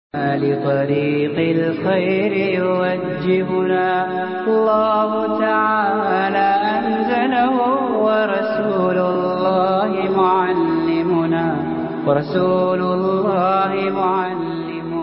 لطريق الخير يوجهنا الله تعالى أنزله ورسول الله معلمنا ورسول الله معلمنا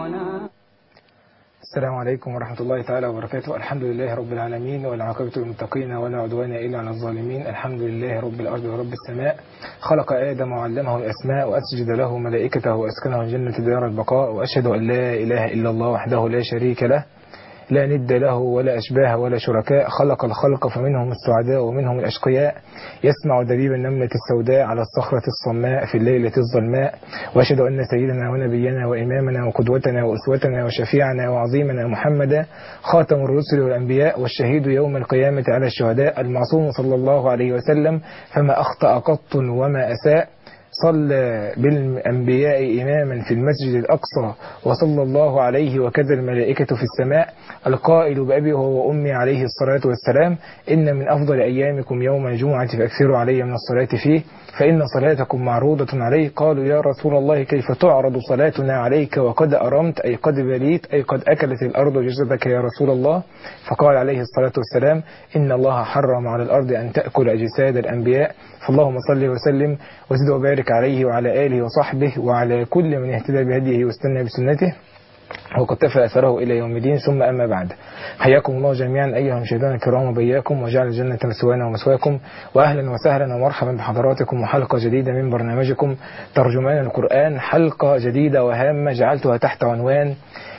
السلام عليكم ورحمة الله تعالى وبركاته الحمد لله رب العالمين والعاقبة للمتقين ولا عدوان إلا على الظالمين الحمد لله رب الأرض ورب السماء خلق آدم وعلمه الأسماء وأسجد له ملائكته وأسكنه الجنة دار البقاء وأشهد أن لا إله إلا الله وحده لا شريك له لا ند له ولا أشباه ولا شركاء خلق الخلق فمنهم السعداء ومنهم الأشقياء يسمع دبيب النملة السوداء على الصخرة الصماء في الليلة الظلماء وأشهد أن سيدنا ونبينا وإمامنا وقدوتنا وأسوتنا وشفيعنا وعظيمنا محمدا خاتم الرسل والأنبياء والشهيد يوم القيامة على الشهداء المعصوم صلى الله عليه وسلم فما أخطأ قط وما أساء صلى بالأنبياء إماما في المسجد الأقصى وصلى الله عليه وكذا الملائكة في السماء القائل بأبي هو وأمي عليه الصلاة والسلام إن من أفضل أيامكم يوم الجمعة فأكثروا علي من الصلاة فيه فإن صلاتكم معروضة عليه قالوا يا رسول الله كيف تعرض صلاتنا عليك وقد أرمت أي قد بليت أي قد أكلت الأرض جسدك يا رسول الله فقال عليه الصلاة والسلام إن الله حرم على الأرض أن تأكل أجساد الأنبياء فاللهم صل وسلم وزد وبارك عليه وعلى آله وصحبه وعلى كل من اهتدى بهديه واستنى بسنته وقتفى أثره إلى يوم الدين ثم أما بعد حياكم الله جميعا أيها المشاهدون الكرام وبياكم وجعل الجنة مسوانا ومسواكم وأهلا وسهلا ومرحبا بحضراتكم وحلقة جديدة من برنامجكم ترجمان القرآن حلقة جديدة وهامة جعلتها تحت عنوان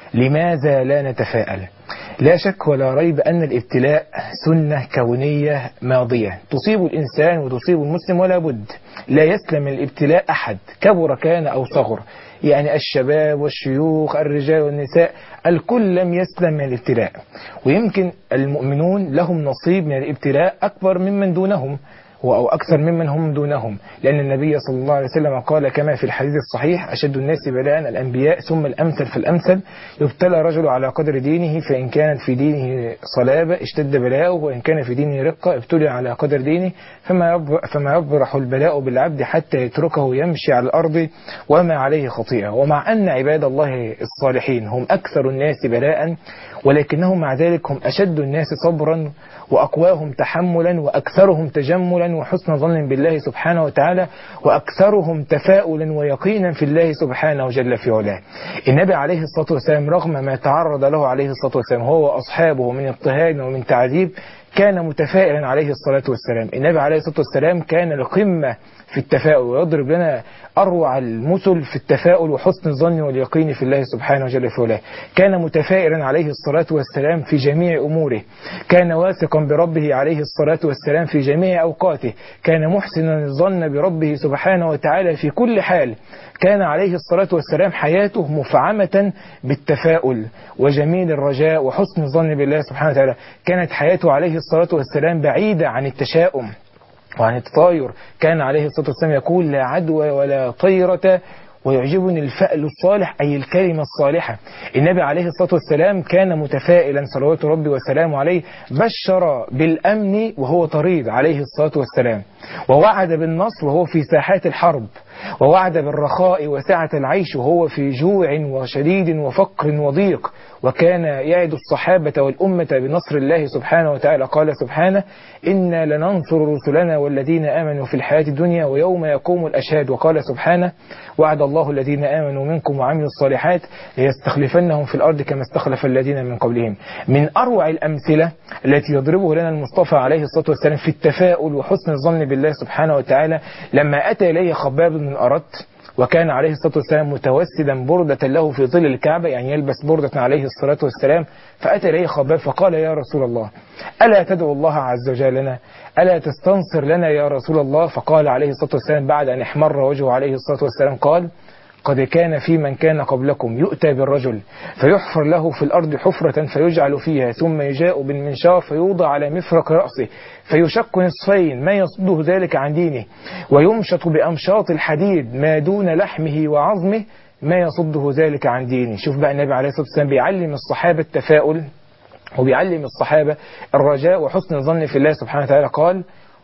لماذا لا نتفائل لا شك ولا ريب أن الابتلاء سنة كونية ماضية تصيب الإنسان وتصيب المسلم ولا بد لا يسلم من الابتلاء أحد كبر كان أو صغر يعني الشباب والشيوخ الرجال والنساء الكل لم يسلم من الابتلاء ويمكن المؤمنون لهم نصيب من الابتلاء أكبر ممن دونهم أو أكثر ممن هم دونهم لأن النبي صلى الله عليه وسلم قال كما في الحديث الصحيح أشد الناس بلاء الأنبياء ثم الأمثل فالأمثل يبتلى رجل على قدر دينه فإن كانت في دينه صلابة اشتد بلاؤه وإن كان في دينه رقة ابتلي على قدر دينه فما فما يبرح البلاء بالعبد حتى يتركه يمشي على الأرض وما عليه خطيئة ومع أن عباد الله الصالحين هم أكثر الناس بلاء ولكنهم مع ذلك هم أشد الناس صبرا وأقواهم تحملا وأكثرهم تجملا وحسن ظن بالله سبحانه وتعالى وأكثرهم تفاؤلا ويقينا في الله سبحانه جل في علاه النبي عليه الصلاة والسلام رغم ما تعرض له عليه الصلاة والسلام هو وأصحابه من اضطهاد ومن تعذيب كان متفائلا عليه الصلاة والسلام النبي عليه الصلاة والسلام كان القمة في التفاؤل ويضرب لنا أروع المثل في التفاؤل وحسن الظن واليقين في الله سبحانه وجل في علاه كان متفائلا عليه الصلاة والسلام في جميع أموره كان واثقا بربه عليه الصلاة والسلام في جميع أوقاته كان محسنا الظن بربه سبحانه وتعالى في كل حال كان عليه الصلاة والسلام حياته مفعمة بالتفاؤل وجميل الرجاء وحسن الظن بالله سبحانه وتعالى كانت حياته عليه الصلاة والسلام بعيدة عن التشاؤم وعن التطاير كان عليه الصلاة والسلام يقول لا عدوى ولا طيرة ويعجبني الفأل الصالح أي الكلمة الصالحة النبي عليه الصلاة والسلام كان متفائلا صلوات ربي وسلامه عليه بشر بالأمن وهو طريد عليه الصلاة والسلام ووعد بالنصر وهو في ساحات الحرب ووعد بالرخاء وسعة العيش وهو في جوع وشديد وفقر وضيق وكان يعد الصحابة والأمة بنصر الله سبحانه وتعالى قال سبحانه إنا لننصر رسلنا والذين آمنوا في الحياة الدنيا ويوم يقوم الأشهاد وقال سبحانه وعد الله الذين آمنوا منكم وعملوا الصالحات ليستخلفنهم في الأرض كما استخلف الذين من قبلهم من أروع الأمثلة التي يضربه لنا المصطفى عليه الصلاة والسلام في التفاؤل وحسن الظن بالله سبحانه وتعالى لما أتى إليه خباب بن أردت وكان عليه الصلاة والسلام متوسدا بردة له في ظل الكعبة يعني يلبس بردة عليه الصلاة والسلام فأتى إليه خباب فقال يا رسول الله ألا تدعو الله عز وجل لنا ألا تستنصر لنا يا رسول الله فقال عليه الصلاة والسلام بعد أن احمر وجهه عليه الصلاة والسلام قال قد كان في من كان قبلكم يؤتى بالرجل فيحفر له في الأرض حفرة فيجعل فيها ثم يجاء بالمنشار فيوضع على مفرق رأسه فيشق نصفين ما يصده ذلك عن دينه ويمشط بأمشاط الحديد ما دون لحمه وعظمه ما يصده ذلك عن دينه شوف بقى النبي عليه الصلاة والسلام بيعلم الصحابة التفاؤل وبيعلم الصحابة الرجاء وحسن الظن في الله سبحانه وتعالى قال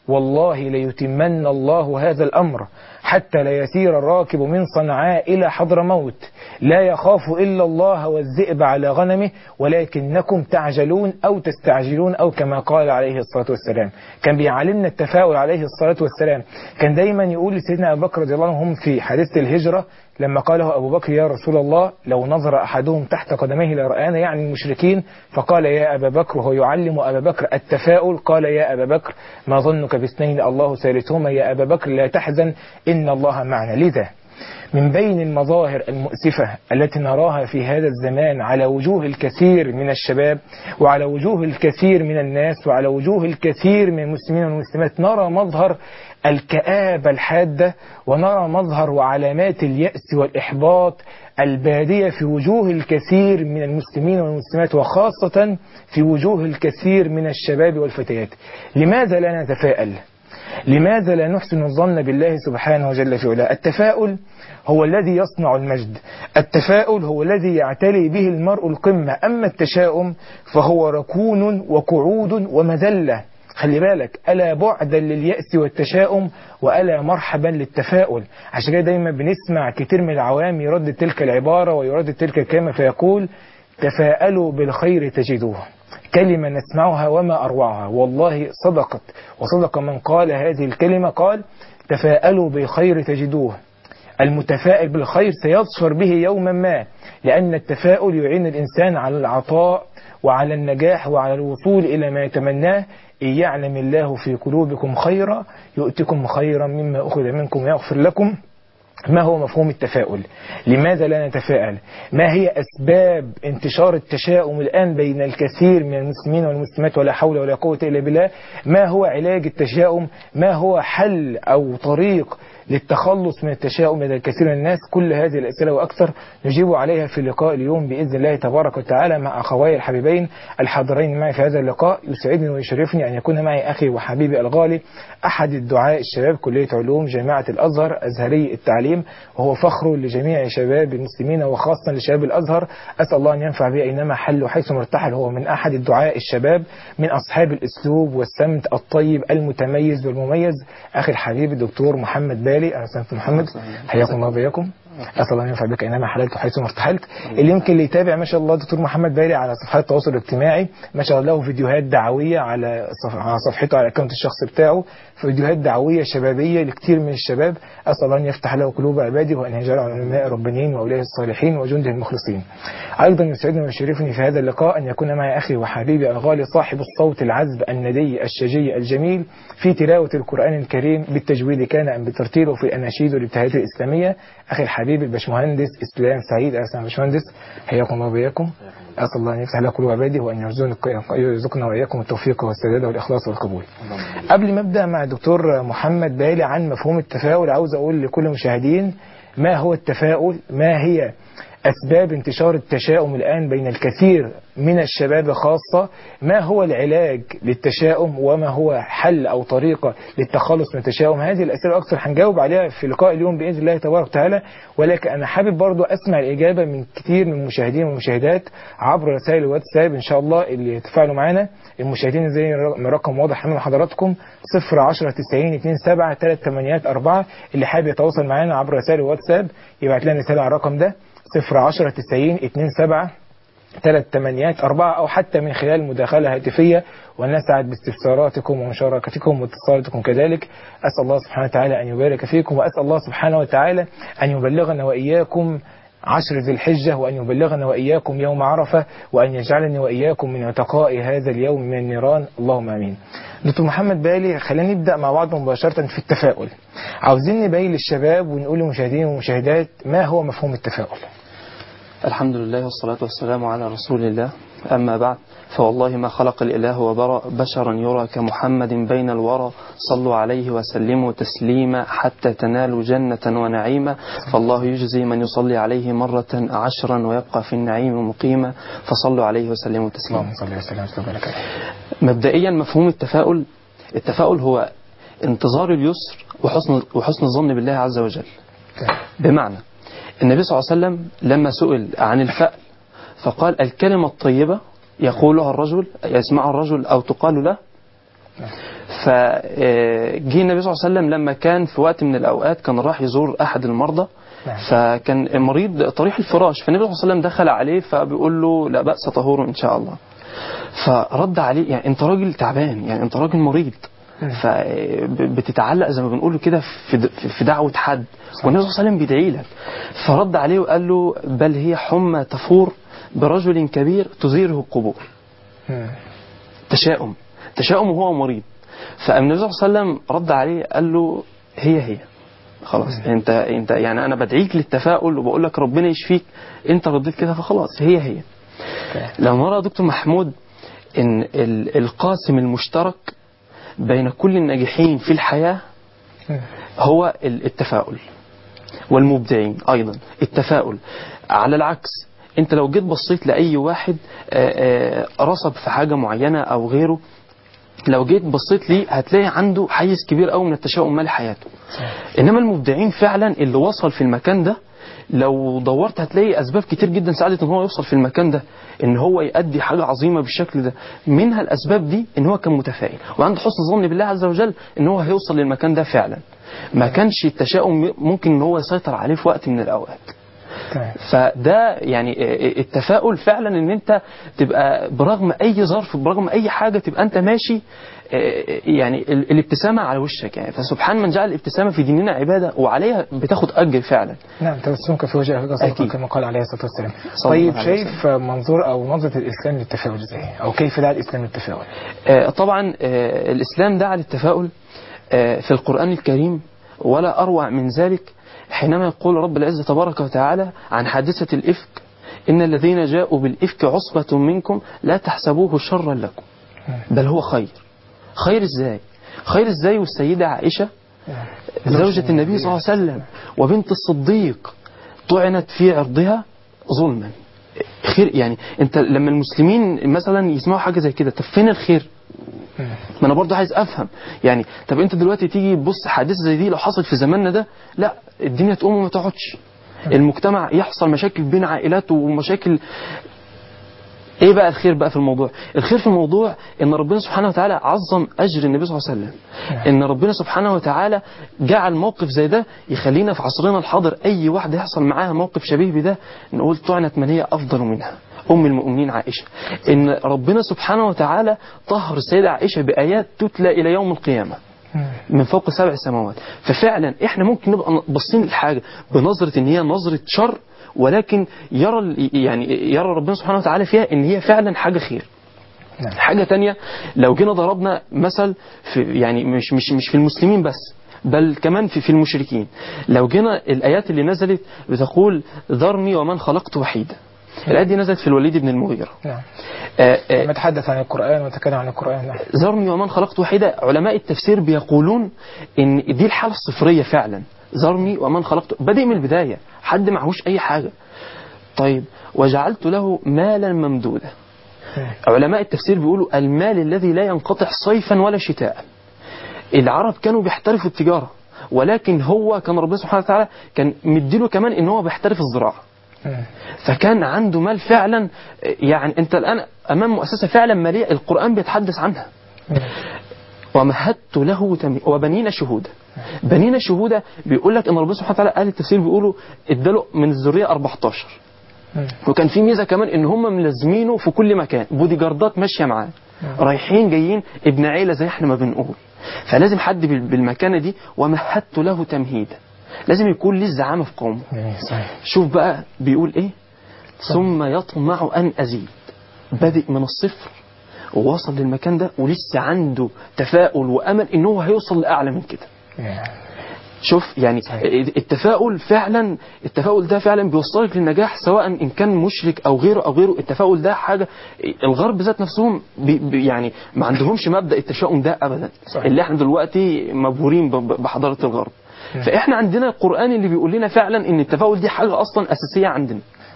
والله ليتمن الله هذا الأمر حتى لا يسير الراكب من صنعاء إلى حضرموت لا يخاف إلا الله والذئب على غنمه ولكنكم تعجلون أو تستعجلون أو كما قال عليه الصلاة والسلام كان بيعلمنا التفاؤل عليه الصلاة والسلام كان دايما يقول لسيدنا أبو بكر رضي الله عنه في حادثة الهجرة لما قاله أبو بكر يا رسول الله لو نظر أحدهم تحت قدميه لرآنا يعني المشركين فقال يا أبا بكر وهو يعلم أبا بكر التفاؤل قال يا أبا بكر ما ظنك باثنين الله ثالثهما يا أبا بكر لا تحزن إن الله معنا لذا من بين المظاهر المؤسفة التي نراها في هذا الزمان على وجوه الكثير من الشباب وعلى وجوه الكثير من الناس وعلى وجوه الكثير من المسلمين والمسلمات نرى مظهر الكآبة الحادة ونرى مظهر وعلامات اليأس والإحباط البادية في وجوه الكثير من المسلمين والمسلمات وخاصة في وجوه الكثير من الشباب والفتيات لماذا لا نتفائل؟ لماذا لا نحسن الظن بالله سبحانه وجل في علاه التفاؤل هو الذي يصنع المجد التفاؤل هو الذي يعتلي به المرء القمة أما التشاؤم فهو ركون وقعود ومذلة خلي بالك ألا بعدا لليأس والتشاؤم وألا مرحبا للتفاؤل عشان كده دايما بنسمع كتير من العوام يردد تلك العبارة ويردد تلك الكلمة فيقول تفاءلوا بالخير تجدوه كلمة نسمعها وما أروعها والله صدقت وصدق من قال هذه الكلمة قال تفاءلوا بالخير تجدوه المتفائل بالخير سيظفر به يوما ما لأن التفاؤل يعين الإنسان على العطاء وعلى النجاح وعلى الوصول إلى ما يتمناه إن يعلم الله في قلوبكم خيرا يؤتكم خيرا مما أخذ منكم ويغفر لكم ما هو مفهوم التفاؤل لماذا لا نتفائل ما هي أسباب انتشار التشاؤم الآن بين الكثير من المسلمين والمسلمات ولا حول ولا قوة إلا بالله ما هو علاج التشاؤم ما هو حل أو طريق للتخلص من التشاؤم لدى الكثير من الناس كل هذه الأسئلة وأكثر نجيب عليها في اللقاء اليوم بإذن الله تبارك وتعالى مع أخوي الحبيبين الحاضرين معي في هذا اللقاء يسعدني ويشرفني أن يكون معي أخي وحبيبي الغالي أحد الدعاء الشباب كلية علوم جامعة الأزهر أزهري التعليم وهو فخر لجميع شباب المسلمين وخاصة لشباب الأزهر أسأل الله أن ينفع به أينما حل وحيث مرتحل هو من أحد الدعاء الشباب من أصحاب الأسلوب والسمت الطيب المتميز والمميز أخي الحبيب الدكتور محمد بالي أهلا وسهلا محمد حياكم الله وبياكم اسال الله ان ينفع بك اينما حللت وحيث ما ارتحلت اللي يمكن اللي يتابع ما شاء الله دكتور محمد بالي على صفحات التواصل الاجتماعي ما شاء الله له فيديوهات دعويه على صف... على صفحته على الاكونت الشخصي بتاعه فيديوهات دعويه شبابيه لكثير من الشباب اسال الله ان يفتح له قلوب عباده وان يجعله علماء ربانيين واولياء الصالحين وجنده المخلصين ايضا يسعدني ويشرفني في هذا اللقاء ان يكون معي اخي وحبيبي الغالي صاحب الصوت العذب الندي الشجي الجميل في تلاوه القران الكريم بالتجويد كان ام بالترتيل وفي الاناشيد والابتهالات الاسلاميه اخي الحبيب الباشمهندس اسلام سعيد اهلا وسهلا باشمهندس حياكم الله وبياكم اسال الله ان يفتح لنا قلوب عباده وان يرزقنا واياكم التوفيق والسداد والاخلاص والقبول. قبل ما ابدا مع الدكتور محمد بالي عن مفهوم التفاؤل عاوز اقول لكل المشاهدين ما هو التفاؤل؟ ما هي أسباب انتشار التشاؤم الآن بين الكثير من الشباب خاصة ما هو العلاج للتشاؤم وما هو حل أو طريقة للتخلص من التشاؤم هذه الأسئلة أكثر هنجاوب عليها في لقاء اليوم بإذن الله تبارك وتعالى ولكن أنا حابب برضو أسمع الإجابة من كثير من المشاهدين والمشاهدات عبر رسائل الواتساب إن شاء الله اللي يتفاعلوا معنا المشاهدين زي رقم واضح من حضراتكم 0 10 90 2 7 3 8 4 اللي حابب يتواصل معنا عبر رسائل الواتساب يبعت لنا رسالة على الرقم ده صفر عشرة تسعين اتنين سبعة ثلاث تمانيات أربعة أو حتى من خلال مداخلة هاتفية ونسعد باستفساراتكم ومشاركتكم واتصالاتكم كذلك أسأل الله سبحانه وتعالى أن يبارك فيكم وأسأل الله سبحانه وتعالى أن يبلغنا وإياكم عشر ذي الحجة وأن يبلغنا وإياكم يوم عرفة وأن يجعلني وإياكم من عتقاء هذا اليوم من النيران اللهم آمين دكتور محمد بالي خلينا نبدأ مع بعض مباشرة في التفاؤل عاوزين نبين للشباب ونقول للمشاهدين والمشاهدات ما هو مفهوم التفاؤل الحمد لله والصلاة والسلام على رسول الله أما بعد فوالله ما خلق الإله وبرأ بشرا يرى كمحمد بين الورى صلوا عليه وسلموا تسليما حتى تنالوا جنة ونعيما فالله يجزي من يصلي عليه مرة عشرا ويبقى في النعيم مقيما فصلوا عليه وسلموا تسليما اللهم صل وسلم وبارك عليه مبدئيا مفهوم التفاؤل التفاؤل هو انتظار اليسر وحسن, وحسن الظن بالله عز وجل بمعنى النبي صلى الله عليه وسلم لما سئل عن الفأل فقال الكلمة الطيبة يقولها الرجل يسمعها الرجل أو تقال له فجه النبي صلى الله عليه وسلم لما كان في وقت من الأوقات كان راح يزور أحد المرضى نعم. فكان مريض طريح الفراش فالنبي صلى الله عليه وسلم دخل عليه فبيقول له لا بأس طهور إن شاء الله فرد عليه يعني أنت راجل تعبان يعني أنت راجل مريض فبتتعلق زي ما بنقول كده في في دعوة حد والنبي صلى الله عليه وسلم بيدعي لك فرد عليه وقال له بل هي حمى تفور برجل كبير تزيره القبور مم. تشاؤم تشاؤم وهو مريض فالنبي صلى الله عليه وسلم رد عليه قال له هي هي خلاص انت انت يعني انا بدعيك للتفاؤل وبقول لك ربنا يشفيك انت رديت كده فخلاص هي هي لو نرى يا دكتور محمود ان ال- القاسم المشترك بين كل الناجحين في الحياه مم. هو ال- التفاؤل والمبدعين ايضا التفاؤل على العكس انت لو جيت بصيت لاي واحد آه، آه، رصب في حاجه معينه او غيره لو جيت بصيت ليه هتلاقي عنده حيز كبير قوي من التشاؤم مال حياته انما المبدعين فعلا اللي وصل في المكان ده لو دورت هتلاقي اسباب كتير جدا ساعدت ان هو يوصل في المكان ده ان هو يؤدي حاجه عظيمه بالشكل ده منها الاسباب دي ان هو كان متفائل وعنده حسن ظن بالله عز وجل ان هو هيوصل للمكان ده فعلا ما كانش التشاؤم ممكن ان هو يسيطر عليه في وقت من الاوقات تمام فده يعني التفاؤل فعلا ان انت تبقى برغم اي ظرف برغم اي حاجه تبقى انت ماشي يعني ال- الابتسامه على وشك يعني فسبحان من جعل الابتسامه في ديننا عباده وعليها بتاخد اجر فعلا نعم تبسمك في وجه أخيك صدقة أكيد. كما قال عليه الصلاة والسلام صلى طيب الله عليه شايف منظور أو نظرة الإسلام للتفاؤل إزاي أو كيف دعا الإسلام للتفاؤل آه، طبعا آه، الإسلام دعا للتفاؤل آه، في القرآن الكريم ولا أروع من ذلك حينما يقول رب العزة تبارك وتعالى عن حادثة الإفك إن الذين جاءوا بالإفك عصبة منكم لا تحسبوه شرا لكم بل هو خير خير إزاي خير إزاي والسيدة عائشة زوجة النبي صلى الله عليه وسلم وبنت الصديق طعنت في عرضها ظلما خير يعني انت لما المسلمين مثلا يسمعوا حاجه زي كده طب فين الخير ما انا برضه عايز افهم يعني طب انت دلوقتي تيجي تبص حادثه زي دي لو حصلت في زماننا ده لا الدنيا تقوم وما تقعدش المجتمع يحصل مشاكل بين عائلات ومشاكل ايه بقى الخير بقى في الموضوع الخير في الموضوع ان ربنا سبحانه وتعالى عظم اجر النبي صلى الله عليه وسلم ان ربنا سبحانه وتعالى جعل موقف زي ده يخلينا في عصرنا الحاضر اي واحده يحصل معاها موقف شبيه بده نقول طعنت من هي افضل منها ام المؤمنين عائشه ان ربنا سبحانه وتعالى طهر السيده عائشه بايات تتلى الى يوم القيامه من فوق سبع سماوات ففعلا احنا ممكن نبقى باصين للحاجه بنظره ان هي نظره شر ولكن يرى ال- يعني يرى ربنا سبحانه وتعالى فيها ان هي فعلا حاجه خير نعم. حاجه تانية لو جينا ضربنا مثل في يعني مش مش مش في المسلمين بس بل كمان في في المشركين لو جينا الايات اللي نزلت بتقول ذرني ومن خلقت وحيدا الايه دي نزلت في الوليد بن المغيره نعم آه، آه، نتحدث عن القرآن ونتكلم عن القرآن نعم ذرني ومن خلقت وحيدا علماء التفسير بيقولون ان دي الحاله الصفريه فعلا ذرني ومن خلقت بادئ من البدايه حد معهوش اي حاجه طيب وجعلت له مالا ممدودا علماء التفسير بيقولوا المال الذي لا ينقطع صيفا ولا شتاء العرب كانوا بيحترفوا التجاره ولكن هو كان ربنا سبحانه وتعالى كان مديله كمان ان هو بيحترف الزراعه مم. فكان عنده مال فعلا يعني انت الان امام مؤسسه فعلا ماليه القران بيتحدث عنها مم. ومهدت له تمي وبنينا شهودا بنينا شهودا بيقول لك ان ربنا سبحانه وتعالى قال التفسير بيقولوا اداله من الذريه 14 مم. وكان في ميزه كمان ان هم ملازمينه في كل مكان بودي جاردات ماشيه معاه رايحين جايين ابن عيله زي احنا ما بنقول فلازم حد بال- بالمكانه دي ومهدت له تمهيدا لازم يكون ليه الزعامه في قومه جميل صحيح شوف بقى بيقول ايه ثم يطمع ان ازيد بادئ من الصفر ووصل للمكان ده ولسه عنده تفاؤل وامل ان هو هيوصل لاعلى من كده يعني شوف يعني صحيح. التفاؤل فعلا التفاؤل ده فعلا بيوصلك للنجاح سواء ان كان مشرك او غيره او غيره التفاؤل ده حاجه الغرب ذات نفسهم بي بي يعني ما عندهمش مبدا التشاؤم ده ابدا صحيح. اللي احنا دلوقتي مبهورين ب- ب- بحضاره الغرب فاحنا عندنا القران اللي بيقول لنا فعلا ان التفاؤل دي حاجه اصلا اساسيه عندنا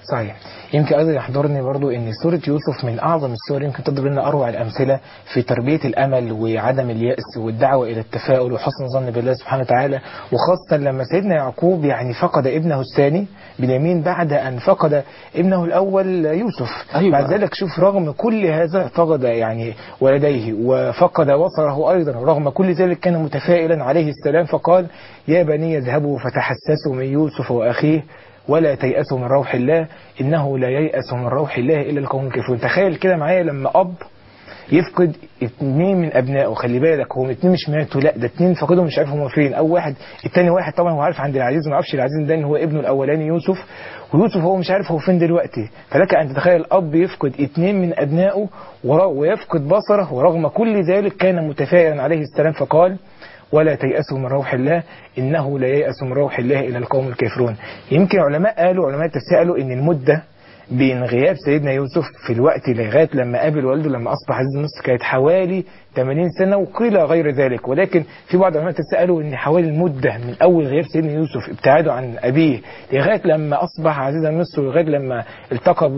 صحيح يمكن ايضا يحضرني برضو ان سوره يوسف من اعظم السور يمكن تضرب لنا اروع الامثله في تربيه الامل وعدم الياس والدعوه الى التفاؤل وحسن الظن بالله سبحانه وتعالى وخاصه لما سيدنا يعقوب يعني فقد ابنه الثاني بنيامين بعد ان فقد ابنه الاول يوسف أيوة. بعد ذلك شوف رغم كل هذا فقد يعني ولديه وفقد بصره ايضا رغم كل ذلك كان متفائلا عليه السلام فقال يا بني اذهبوا فتحسسوا من يوسف واخيه ولا تيأسوا من روح الله إنه لا ييأس من روح الله إلا القوم الكافرون تخيل كده معايا لما أب يفقد اتنين من ابنائه خلي بالك هم اتنين مش ماتوا لا ده اتنين فقدهم مش عارف هم فين او واحد التاني واحد طبعا هو عارف عند العزيز ما يعرفش العزيز ده ان هو ابنه الاولاني يوسف ويوسف هو مش عارف هو فين دلوقتي فلك ان تتخيل اب يفقد اتنين من ابنائه ورا- ويفقد بصره ورغم كل ذلك كان متفائلا عليه السلام فقال ولا تيأسوا من روح الله إنه لا ييأس من روح الله إلى القوم الكافرون يمكن علماء قالوا علماء التفسير قالوا إن المدة بين غياب سيدنا يوسف في الوقت لغاية لما قابل والده لما أصبح عزيز مصر كانت حوالي 80 سنة وقيل غير ذلك ولكن في بعض علماء التفسير قالوا إن حوالي المدة من أول غياب سيدنا يوسف ابتعاده عن أبيه لغاية لما أصبح عزيزا مصر ولغاية لما التقى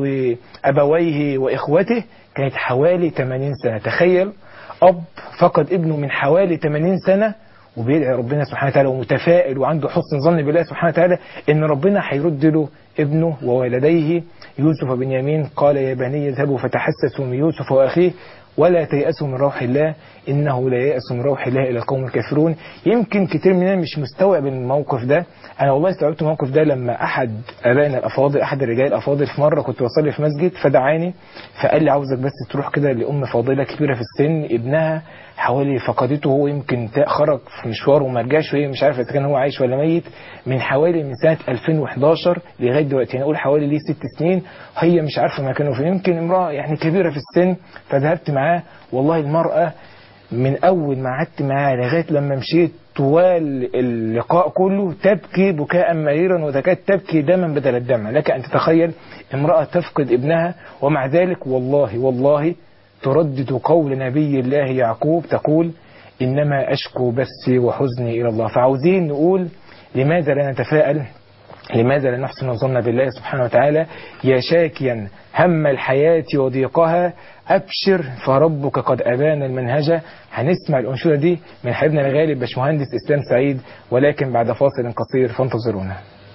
بأبويه وإخوته كانت حوالي 80 سنة تخيل أب فقد ابنه من حوالي 80 سنة وبيدعي ربنا سبحانه وتعالى ومتفائل وعنده حسن ظن بالله سبحانه وتعالى ان ربنا هيرد له ابنه وولديه يوسف بنيامين قال يا بني اذهبوا فتحسسوا من يوسف واخيه ولا تيأسوا من روح الله إنه لا يأس من روح الله إلى القوم الكافرون يمكن كتير مننا مش مستوعب الموقف ده أنا والله استوعبت الموقف ده لما أحد أبائنا الأفاضل أحد الرجال الأفاضل في مرة كنت بصلي في مسجد فدعاني فقال لي عاوزك بس تروح كده لأم فاضلة كبيرة في السن ابنها حوالي فقدته هو يمكن تا- خرج في مشوار وما رجعش وهي مش عارفه اذا كان هو عايش ولا ميت من حوالي من سنه 2011 لغايه دلوقتي يعني اقول حوالي ليه ست سنين هي مش عارفه مكانه فين يمكن امراه يعني كبيره في السن فذهبت معاه والله المراه من اول ما قعدت معاه لغايه لما مشيت طوال اللقاء كله تبكي بكاء مريرا وتكاد تبكي دما بدل الدمع لك ان تتخيل امراه تفقد ابنها ومع ذلك والله والله تردد قول نبي الله يعقوب تقول إنما أشكو بثي وحزني إلى الله فعاوزين نقول لماذا لا نتفائل لماذا لا نحسن الظن بالله سبحانه وتعالى يا شاكيا هم الحياة وضيقها أبشر فربك قد أبان المنهجة هنسمع الأنشودة دي من حبيبنا الغالب باشمهندس إسلام سعيد ولكن بعد فاصل قصير فانتظرونا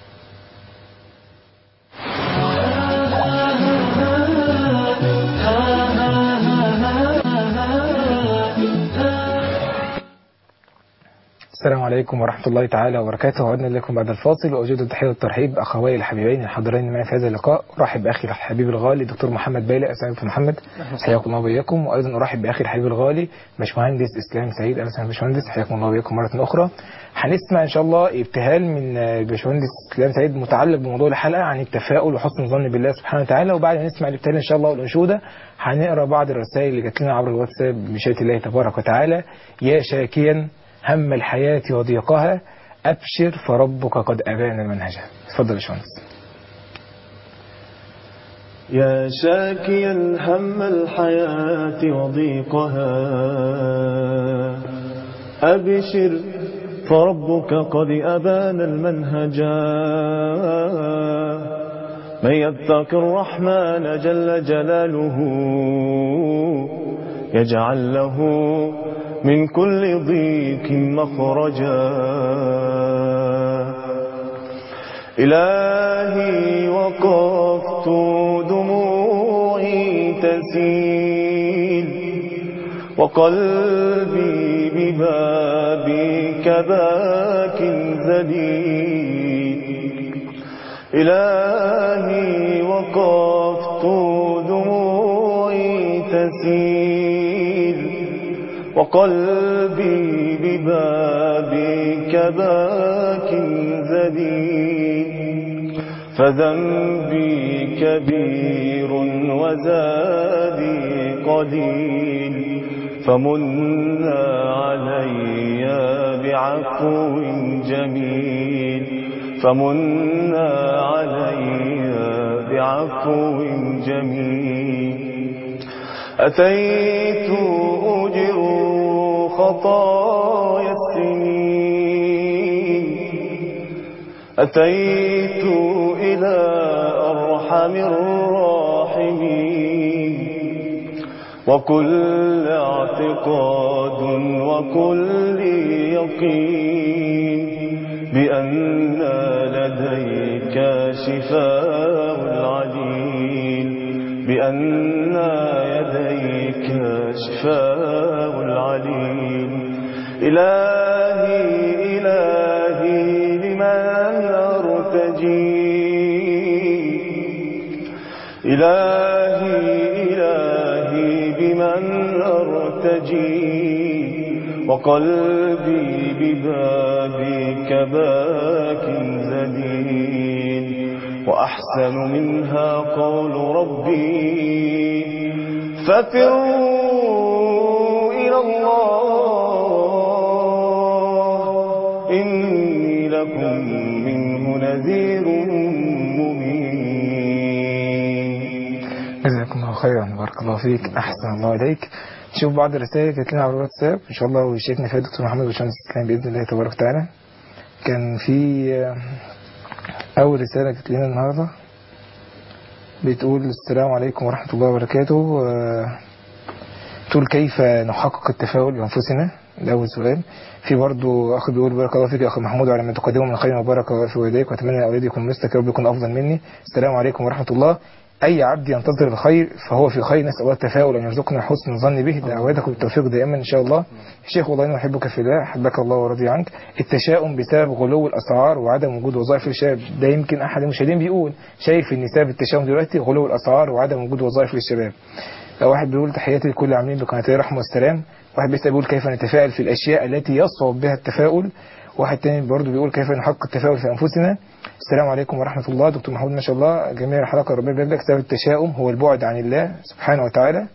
السلام عليكم ورحمة الله تعالى وبركاته عدنا لكم بعد الفاصل وأجد التحية والترحيب أخوي الحبيبين الحاضرين معي في هذا اللقاء أرحب بأخي الحبيب الغالي دكتور محمد بايلة أسعد محمد حياكم الله وإياكم وأيضا أرحب بأخي الحبيب الغالي باشمهندس إسلام سعيد أهلا وسهلا باشمهندس حياكم الله وإياكم مرة أخرى هنسمع إن شاء الله ابتهال من آه، باشمهندس إسلام سعيد متعلق بموضوع الحلقة عن التفاؤل وحسن الظن بالله سبحانه وتعالى وبعد ما نسمع الابتهال إن شاء الله والأنشودة هنقرأ بعض الرسائل اللي جات لنا عبر الواتساب بمشيئة الله تبارك وتعالى يا شاكيا هم الحياة وضيقها أبشر فربك قد أبان المنهج اتفضل يا باشمهندس يا شاكيا هم الحياة وضيقها أبشر فربك قد أبان المنهجا من يتق الرحمن جل جلاله يجعل له من كل ضيق مخرجا إلهي وقفت دموعي تسيل وقلبي ببابك باك ذليل إلهي وقفت دموعي تسيل وقلبي ببابك باك ذليل فذنبي كبير وزادي قليل فمن علي بعفو جميل فمن علي بعفو جميل أتيت أجر خطايا السنين أتيت إلى أرحم الراحمين وكل اعتقاد وكل يقين بأن لديك شفاء العليل بأن يديك شفاء العليل إلهي إلهي لمن أرتجي إلهي إلهي بمن أرتجي وقلبي ببابك باك زليل وأحسن منها قول ربي ففروا إلى الله إني لكم منه نذير مبين جزاكم الله خيرا بارك الله فيك احسن الله اليك نشوف بعض الرسائل اللي جات لنا على الواتساب ان شاء الله وشيخنا فيها دكتور محمد باشمهندس الاسلام باذن الله تبارك وتعالى كان في آه، اول رساله جات لنا النهارده بتقول السلام عليكم ورحمه الله وبركاته آه، تقول كيف نحقق التفاؤل بانفسنا ده اول سؤال في برضه اخ بيقول بارك الله فيك يا اخ محمود وعلى ما تقدمه من خير وبركه في والديك واتمنى ان اولادي يكونوا مثلك يا رب يكون افضل مني السلام عليكم ورحمه الله اي عبد ينتظر الخير فهو في خير نسال الله التفاؤل ان يرزقنا حسن الظن به دعواتكم بالتوفيق دائما ان شاء الله شيخ والله اني احبك في الله احبك الله ورضي عنك التشاؤم بسبب غلو الاسعار وعدم وجود وظائف للشباب ده يمكن احد المشاهدين بيقول شايف ان سبب التشاؤم دلوقتي غلو الاسعار وعدم وجود وظائف للشباب واحد بيقول تحياتي لكل عاملين بقناتي الرحمه والسلام واحد بيسال بيقول كيف نتفائل في الاشياء التي يصعب بها التفاؤل واحد تاني برضه بيقول كيف نحقق التفاؤل في انفسنا السلام عليكم ورحمه الله دكتور محمود ما شاء الله جميع الحلقه ربنا يبارك لك سبب التشاؤم هو البعد عن الله سبحانه وتعالى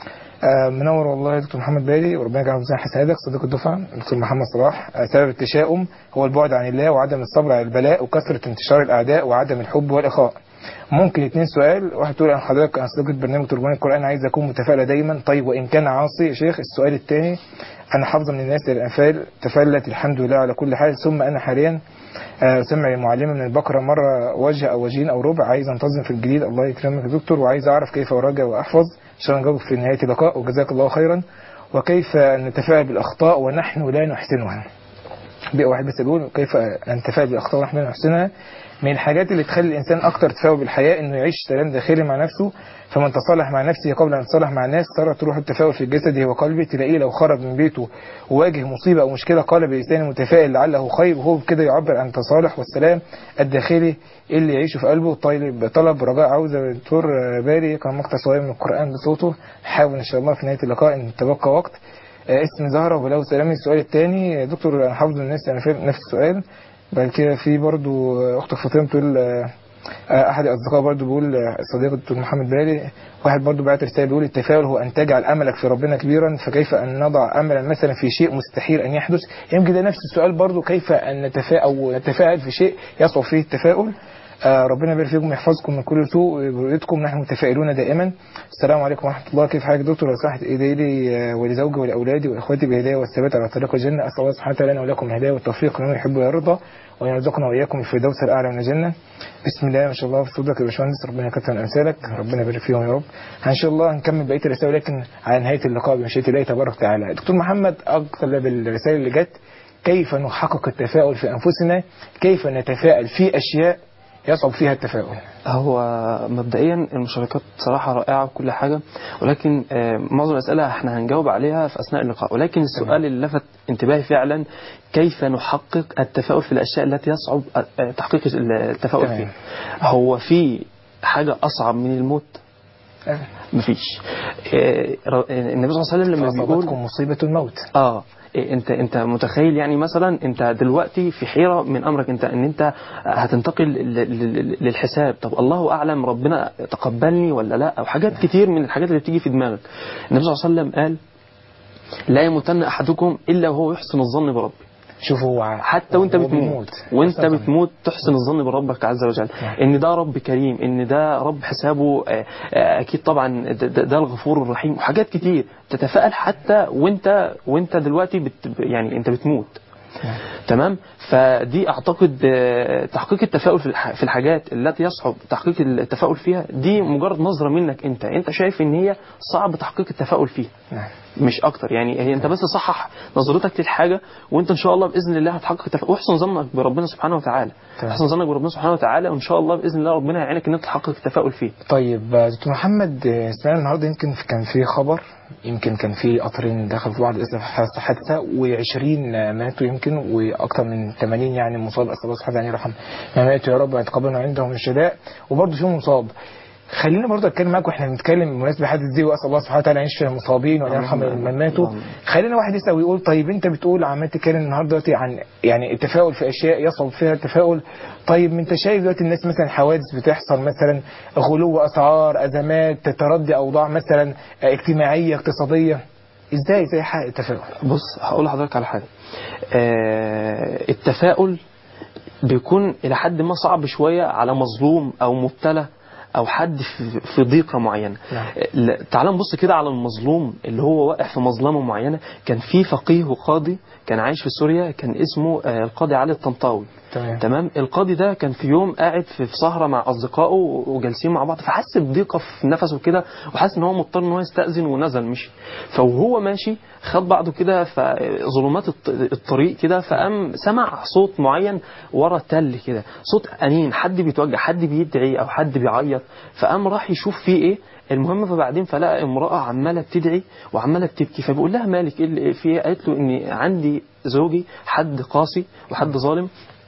آه، منور والله يا دكتور محمد بالي وربنا يجعل ميزان حسناتك صديق الدفعه دكتور محمد صلاح آه، سبب التشاؤم هو البعد عن الله وعدم الصبر على البلاء وكثره انتشار الاعداء وعدم الحب والاخاء ممكن اتنين سؤال واحد تقول انا حضرتك انا صديقة برنامج ترجمان القران عايز اكون متفائله دايما طيب وان كان عاصي يا شيخ السؤال الثاني انا حافظه من الناس الانفال تفلت الحمد لله على كل حال ثم انا حاليا آه، سمع معلمه من البقره مره وجه او وجهين او ربع عايز انتظم في الجديد الله يكرمك يا دكتور وعايز اعرف كيف اراجع واحفظ ان شاء الله نجاوبك في نهايه اللقاء وجزاك الله خيرا وكيف نتفائل بالاخطاء ونحن لا نحسنها بقى واحد بس بيقول كيف نتفائل بالاخطاء ونحن لا نحسنها من الحاجات اللي تخلي الانسان اكتر تفاؤل بالحياه انه يعيش سلام داخلي مع نفسه فمن تصالح مع نفسه قبل ان يتصالح مع الناس صارت روح التفاؤل في جسده وقلبه تلاقيه لو خرج من بيته وواجه مصيبه او مشكله قال بلسان متفائل لعله خير وهو كده يعبر عن التصالح والسلام الداخلي اللي يعيشه في قلبه طيب طلب رجاء عاوزه دكتور باري كان مقطع صغير من القران بصوته حاول ان شاء الله في نهايه اللقاء ان تبقى وقت آه، اسم زهره وبلاو سلامي السؤال الثاني دكتور انا حافظ الناس انا فاهم نفس السؤال بعد كده في برضو آه، اختك فاطمه بتقول آه، آه، احد الاصدقاء برضو بيقول آه، صديق الدكتور محمد بالي واحد برضو بعت رساله بيقول التفاؤل هو ان تجعل املك في ربنا كبيرا فكيف ان نضع املا مثلا في شيء مستحيل ان يحدث يمكن ده نفس السؤال برضو كيف ان نتفائل او نتفائل في شيء يصعب فيه التفاؤل آه، ربنا يبارك فيكم ويحفظكم من كل سوء برؤيتكم نحن متفائلون دائما السلام عليكم ورحمه الله كيف حالك دكتور لو سمحت ايدي لي آه، ولزوجي ولاولادي واخواتي بالهدايه والثبات على طريق الجنه اسال الله سبحانه وتعالى لنا ولكم الهدايه والتوفيق لمن يحب ويرضى وان يرزقنا واياكم الفردوس الاعلى من الجنه بسم الله ما شاء الله في صدرك يا باشمهندس ربنا يكثر من امثالك ربنا يبارك فيهم يا رب ان شاء الله هنكمل بقيه الرسائل لكن على نهايه اللقاء بمشيئه الله تبارك وتعالى دكتور محمد اغلب الرسائل اللي جت كيف نحقق التفاؤل في انفسنا كيف نتفائل في اشياء يصعب فيها التفاؤل هو مبدئيا المشاركات صراحة رائعة وكل حاجة ولكن آه، معظم الأسئلة احنا هنجاوب عليها في أثناء اللقاء ولكن السؤال اللي لفت انتباهي فعلا كيف نحقق التفاؤل في الأشياء التي يصعب آه، تحقيق التفاؤل تمام. فيها هو في حاجة أصعب من الموت مفيش آه، ر- النبي صلى الله عليه وسلم لما بيقول فأصابتكم مصيبة الموت اه إيه انت انت متخيل يعني مثلا انت دلوقتي في حيره من امرك انت ان انت هتنتقل ل- ل- للحساب طب الله اعلم ربنا تقبلني ولا لا او حاجات كتير من الحاجات اللي بتيجي في دماغك النبي صلى الله عليه وسلم قال لا يموتن احدكم الا وهو يحسن الظن بربه شوف هو حتى وانت هو بتموت بيموت. وانت أصلاً. بتموت تحسن الظن بربك عز وجل ان ده رب كريم ان ده رب حسابه آه، آه، اكيد طبعا ده, ده, ده الغفور الرحيم وحاجات كتير تتفائل حتى وانت وانت دلوقتي بت يعني انت بتموت تمام فدي اعتقد آه، تحقيق التفاؤل في الح- في الحاجات التي يصعب تحقيق التفاؤل فيها دي مجرد نظره منك انت انت شايف ان هي صعب تحقيق التفاؤل فيها نعم. مش اكتر يعني هي انت بس صحح نظرتك للحاجه وانت ان شاء الله باذن الله هتحقق التفاؤل واحسن ظنك بربنا سبحانه وتعالى تمام. احسن ظنك بربنا سبحانه وتعالى وان شاء الله باذن الله ربنا هيعينك ان انت تحقق التفاؤل فيه طيب آه، دكتور محمد آه، سمعنا النهارده يمكن كان في خبر يمكن كان في قطرين دخلوا في بعض الاسم في حادثه و20 ماتوا يمكن واكثر من 80 يعني مصاب اسال الله سبحانه وتعالى ان يرحم ما ماتوا يا رب ويتقبلنا عندهم الشهداء وبرضه فيهم مصاب خلينا برضه اتكلم معاك واحنا بنتكلم بمناسبه حادث دي واسال الله سبحانه وتعالى ان يشفي المصابين وان يرحم اللهم من ماتوا اللهم. خلينا واحد يسال ويقول طيب انت بتقول عمال تتكلم النهارده دلوقتي عن يعني التفاؤل في اشياء يصعب فيها التفاؤل طيب ما انت شايف دلوقتي الناس مثلا حوادث بتحصل مثلا غلو اسعار ازمات تردي اوضاع مثلا اجتماعيه اقتصاديه ازاي ازاي حق التفاؤل بص هقول لحضرتك على حاجه آه التفاؤل بيكون الى حد ما صعب شويه على مظلوم او مبتلى او حد في- في ضيقه معينه نعم. لا، تعال نبص كده على المظلوم اللي هو واقع في مظلمه معينه كان في فقيه وقاضي كان عايش في سوريا كان اسمه آه، القاضي علي الطنطاوي تمام تمام القاضي ده كان في يوم قاعد في في سهره مع اصدقائه وجالسين مع بعض فحس بضيقه في نفسه كده وحس ان هو مضطر ان هو يستاذن ونزل مشي فوهو ماشي خد بعضه كده فظلمات الط- الطريق كده فقام سمع صوت معين ورا تل كده صوت انين حد بيتوجع حد بيدعي او حد بيعيط فقام راح يشوف فيه ايه المهم فبعدين فلقى امراه عماله بتدعي وعماله بتبكي فبيقول لها مالك ايه اللي في إيه؟ قالت له اني عندي زوجي حد قاسي وحد ظالم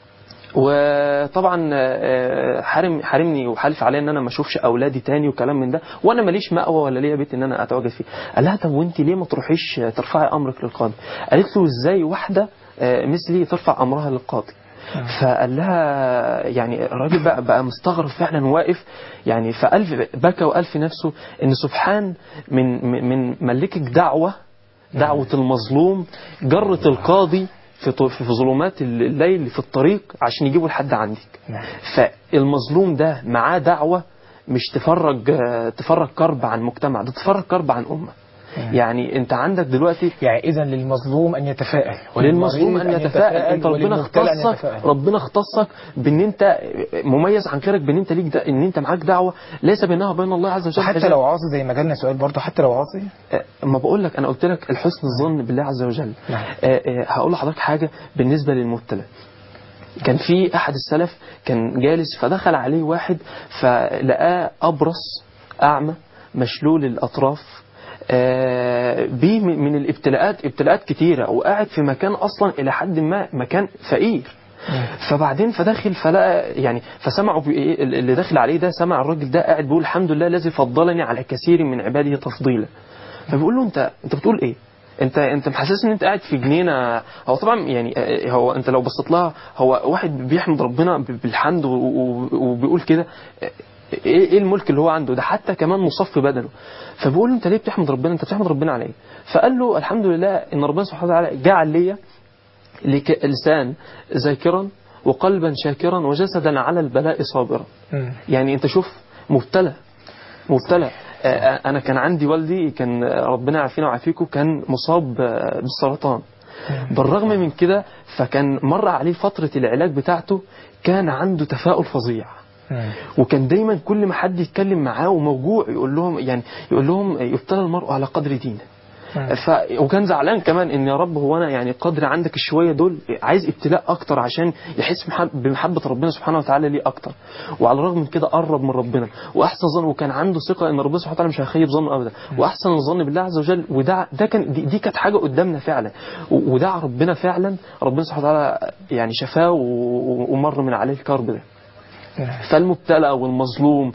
وطبعا آه، حارم حارمني وحالف عليا ان انا ما اشوفش اولادي تاني وكلام من ده وانا ماليش مأوى ولا ليا بيت ان انا اتواجد فيه قال لها طب وانت ليه ما تروحيش ترفعي امرك للقاضي قالت له ازاي واحده آه، مثلي ترفع امرها للقاضي فقال لها يعني الراجل بقى بقى مستغرب فعلا واقف يعني فقال بكى وقال في نفسه ان سبحان من من- من ملكك دعوه دعوه المظلوم جرت القاضي في ط- في ظلمات الليل في الطريق عشان يجيبوا لحد عندك نعم. فالمظلوم ده معاه دعوة مش تفرج آه، تفرج كرب عن مجتمع ده تفرج كرب عن أمة يعني انت عندك دلوقتي يعني اذا للمظلوم ان يتفائل للمظلوم وللمريض ان يتفائل انت ربنا وللمبتلى أن اختصك يتفائل. ربنا اختصك بان انت مميز عن غيرك بان انت ليك ده ان انت معاك دعوه ليس بينها وبين الله عز وجل وحتى حجاب. لو عاصي زي ما جالنا سؤال برضه حتى لو عاصي آه، ما بقول لك انا قلت لك الحسن الظن بالله عز وجل نعم. آه، آه، هقول لحضرتك حاجه بالنسبه للمبتلى كان في احد السلف كان جالس فدخل عليه واحد فلقاه ابرص اعمى مشلول الاطراف آه، بيه من من الابتلاءات ابتلاءات كتيره وقاعد في مكان اصلا الى حد ما مكان فقير فبعدين فداخل فلقى يعني فسمعوا بي- إيه اللي داخل عليه ده سمع الراجل ده قاعد بيقول الحمد لله الذي فضلني على كثير من عباده تفضيلا فبيقول له انت انت بتقول ايه انت انت محسس ان انت قاعد في جنينه هو طبعا يعني آه، هو انت لو بصيت لها هو واحد بيحمد ربنا ب- بالحمد و- و- وبيقول كده آه، ايه ايه الملك اللي هو عنده ده حتى كمان مصفي بدنه فبيقول له انت ليه بتحمد ربنا انت بتحمد ربنا على ايه فقال له الحمد لله ان ربنا سبحانه وتعالى جعل ليا لك- لسان ذاكرا وقلبا شاكرا وجسدا على البلاء صابرا مم. يعني انت شوف مبتلى مبتلى آه، آه، انا كان عندي والدي كان آه، ربنا يعافينا ويعافيكم كان مصاب آه، بالسرطان بالرغم من كده فكان مر عليه فترة العلاج بتاعته كان عنده تفاؤل فظيع مم. وكان دايما كل ما حد يتكلم معاه وموجوع يقول لهم يعني يقول لهم يبتلى المرء على قدر دينه ف... وكان زعلان كمان ان يا رب هو انا يعني قدر عندك الشويه دول عايز ابتلاء اكتر عشان يحس محب... بمحبه ربنا سبحانه وتعالى ليه اكتر وعلى الرغم من كده قرب من ربنا واحسن ظن وكان عنده ثقه ان ربنا سبحانه وتعالى مش هيخيب ظنه ابدا واحسن الظن بالله عز وجل وده ده كان دي, دي كانت حاجه قدامنا فعلا و- ودعا ربنا فعلا ربنا سبحانه وتعالى يعني شفاه و... ومر من عليه الكرب ده فالمبتلى والمظلوم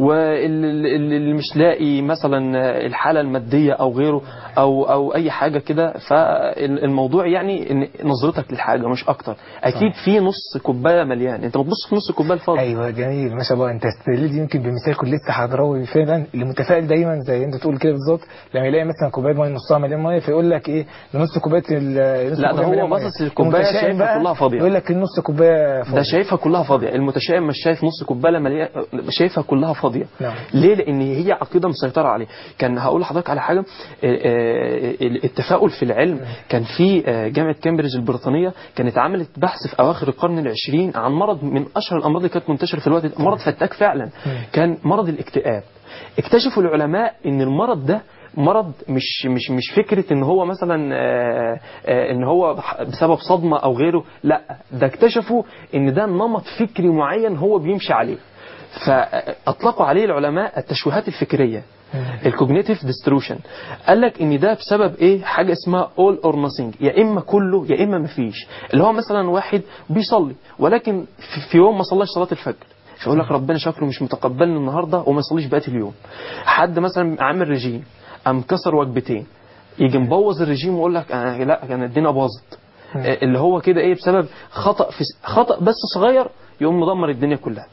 واللي مش لاقي مثلا الحاله الماديه او غيره او او اي حاجه كده فالموضوع يعني ان نظرتك للحاجه مش اكتر اكيد في نص كوبايه مليان انت ما تبص في نص الكوبايه الفاضي ايوه جميل ما شاء الله انت استدلت يمكن بمثال كنت لسه حضراوي فعلا اللي متفائل دايما زي انت تقول كده بالظبط لما يلاقي مثلا كوبايه ميه نصها مليان ميه فيقول لك ايه ده نص كوبايه ال- نص لا، ده كوباية هو مليان مية. باصص للكوباية المتشائم شايفها بقى كلها فاضية. يقول لك النص كوبايه فاضيه ده شايفها كلها فاضيه المتشائم مش شايف شايف نص كوبايه مليئه شايفها كلها فاضيه نعم. ليه لان هي عقيده مسيطره عليه كان هقول لحضرتك على حاجه آه، آه، التفاؤل في العلم كان في آه، جامعه كامبريدج البريطانيه كانت عملت بحث في اواخر القرن العشرين عن مرض من اشهر الامراض اللي كانت منتشره في الوقت ده مرض فتاك فعلا كان مرض الاكتئاب اكتشفوا العلماء ان المرض ده مرض مش مش مش فكره ان هو مثلا آه، آه، ان هو بسبب صدمه او غيره لا ده اكتشفوا ان ده نمط فكري معين هو بيمشي عليه فاطلقوا عليه العلماء التشويهات الفكريه الكوجنيتيف ديستروشن قال لك ان ده بسبب ايه حاجه اسمها اول اور ناثينج يا اما كله يا اما مفيش اللي هو مثلا واحد بيصلي ولكن في- في يوم ما صلاش صلاه الفجر فيقول لك ربنا شكله مش متقبلني النهارده وما يصليش بقيه اليوم حد مثلا عامل رجيم قام كسر وجبتين يجي مبوظ الرجيم ويقول لك أنا لا كان الدنيا باظت آه، اللي هو كده ايه بسبب خطا في خطا بس صغير يقوم مدمر الدنيا كلها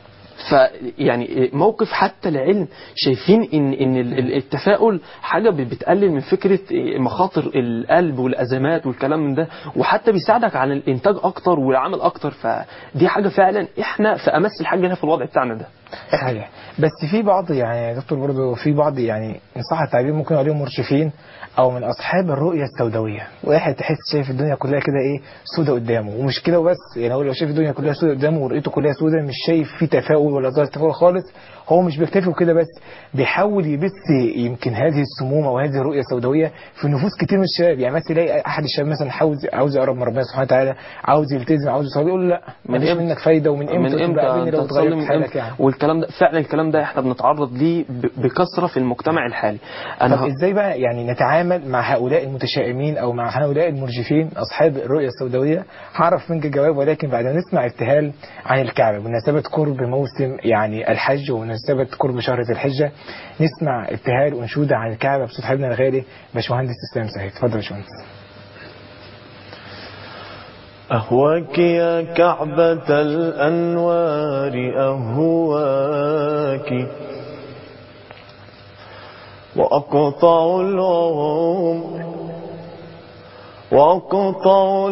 فيعني موقف حتى العلم شايفين ان ان ال- ال- التفاؤل حاجه ب- بتقلل من فكره مخاطر القلب والازمات والكلام من ده وحتى بيساعدك على الانتاج اكتر والعمل اكتر فدي حاجه فعلا احنا في امس الحاجه هنا في الوضع بتاعنا ده صحيح بس في بعض يعني يا دكتور برضه في بعض يعني ان صح التعبير ممكن عليهم مرشفين او من اصحاب الرؤيه السوداويه واحد تحس شايف الدنيا كلها كده ايه سودة قدامه ومش كده وبس يعني هو لو شايف الدنيا كلها سودة قدامه ورؤيته كلها سودة مش شايف في تفاؤل ولا ظاهر تفاؤل خالص هو مش بيكتفي بكده بس بيحاول يبث يمكن هذه السموم او هذه الرؤيه السوداويه في نفوس كتير من الشباب يعني مثلا يلاقي احد الشباب مثلا عاوز عاوز يقرب من ربنا سبحانه وتعالى عاوز يلتزم عاوز يصلي يقول له لا من مفيش إمتى؟ منك فايده ومن امتى من امتى تبقى قابلني انت لو تصلي اتغيرت من حالك امتى يعني والكلام ده فعلا الكلام ده احنا بنتعرض ليه ب- بكثره في المجتمع الحالي طب انا ه- ازاي بقى يعني نتعامل مع هؤلاء المتشائمين او مع هؤلاء المرجفين اصحاب الرؤيه السوداويه هعرف منك الجواب ولكن بعد ما نسمع ابتهال عن الكعبه بمناسبه قرب موسم يعني الحج ومناسبه قرب شهر ذي الحجه نسمع ابتهال وانشوده عن الكعبه بصوت حبيبنا الغالي باشمهندس اسلام سعيد اتفضل يا باشمهندس أهواك يا كعبة الأنوار أهواك وأقطع العمر وأقطع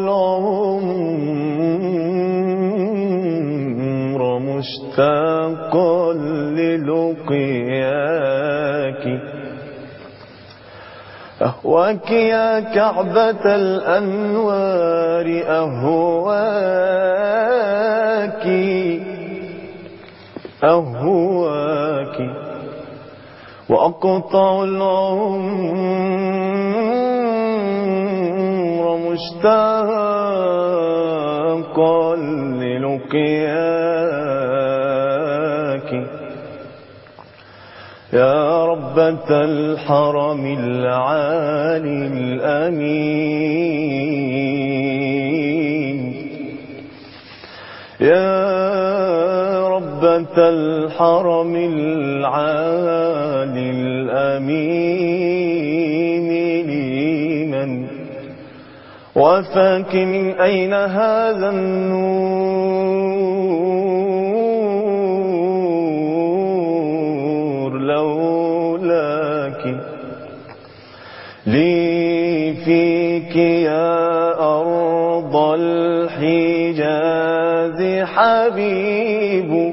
العمر مشتاقا للقياك أهواك يا كعبة الأنوار أهواك أهواك وأقطع العمر مشتاقا للقياك يا ربة الحرم العالي الأمين يا ربة الحرم العالي الأمين لمن وفاك من أين هذا النور لولاك لي فيك يا أرض الحجاز حبيب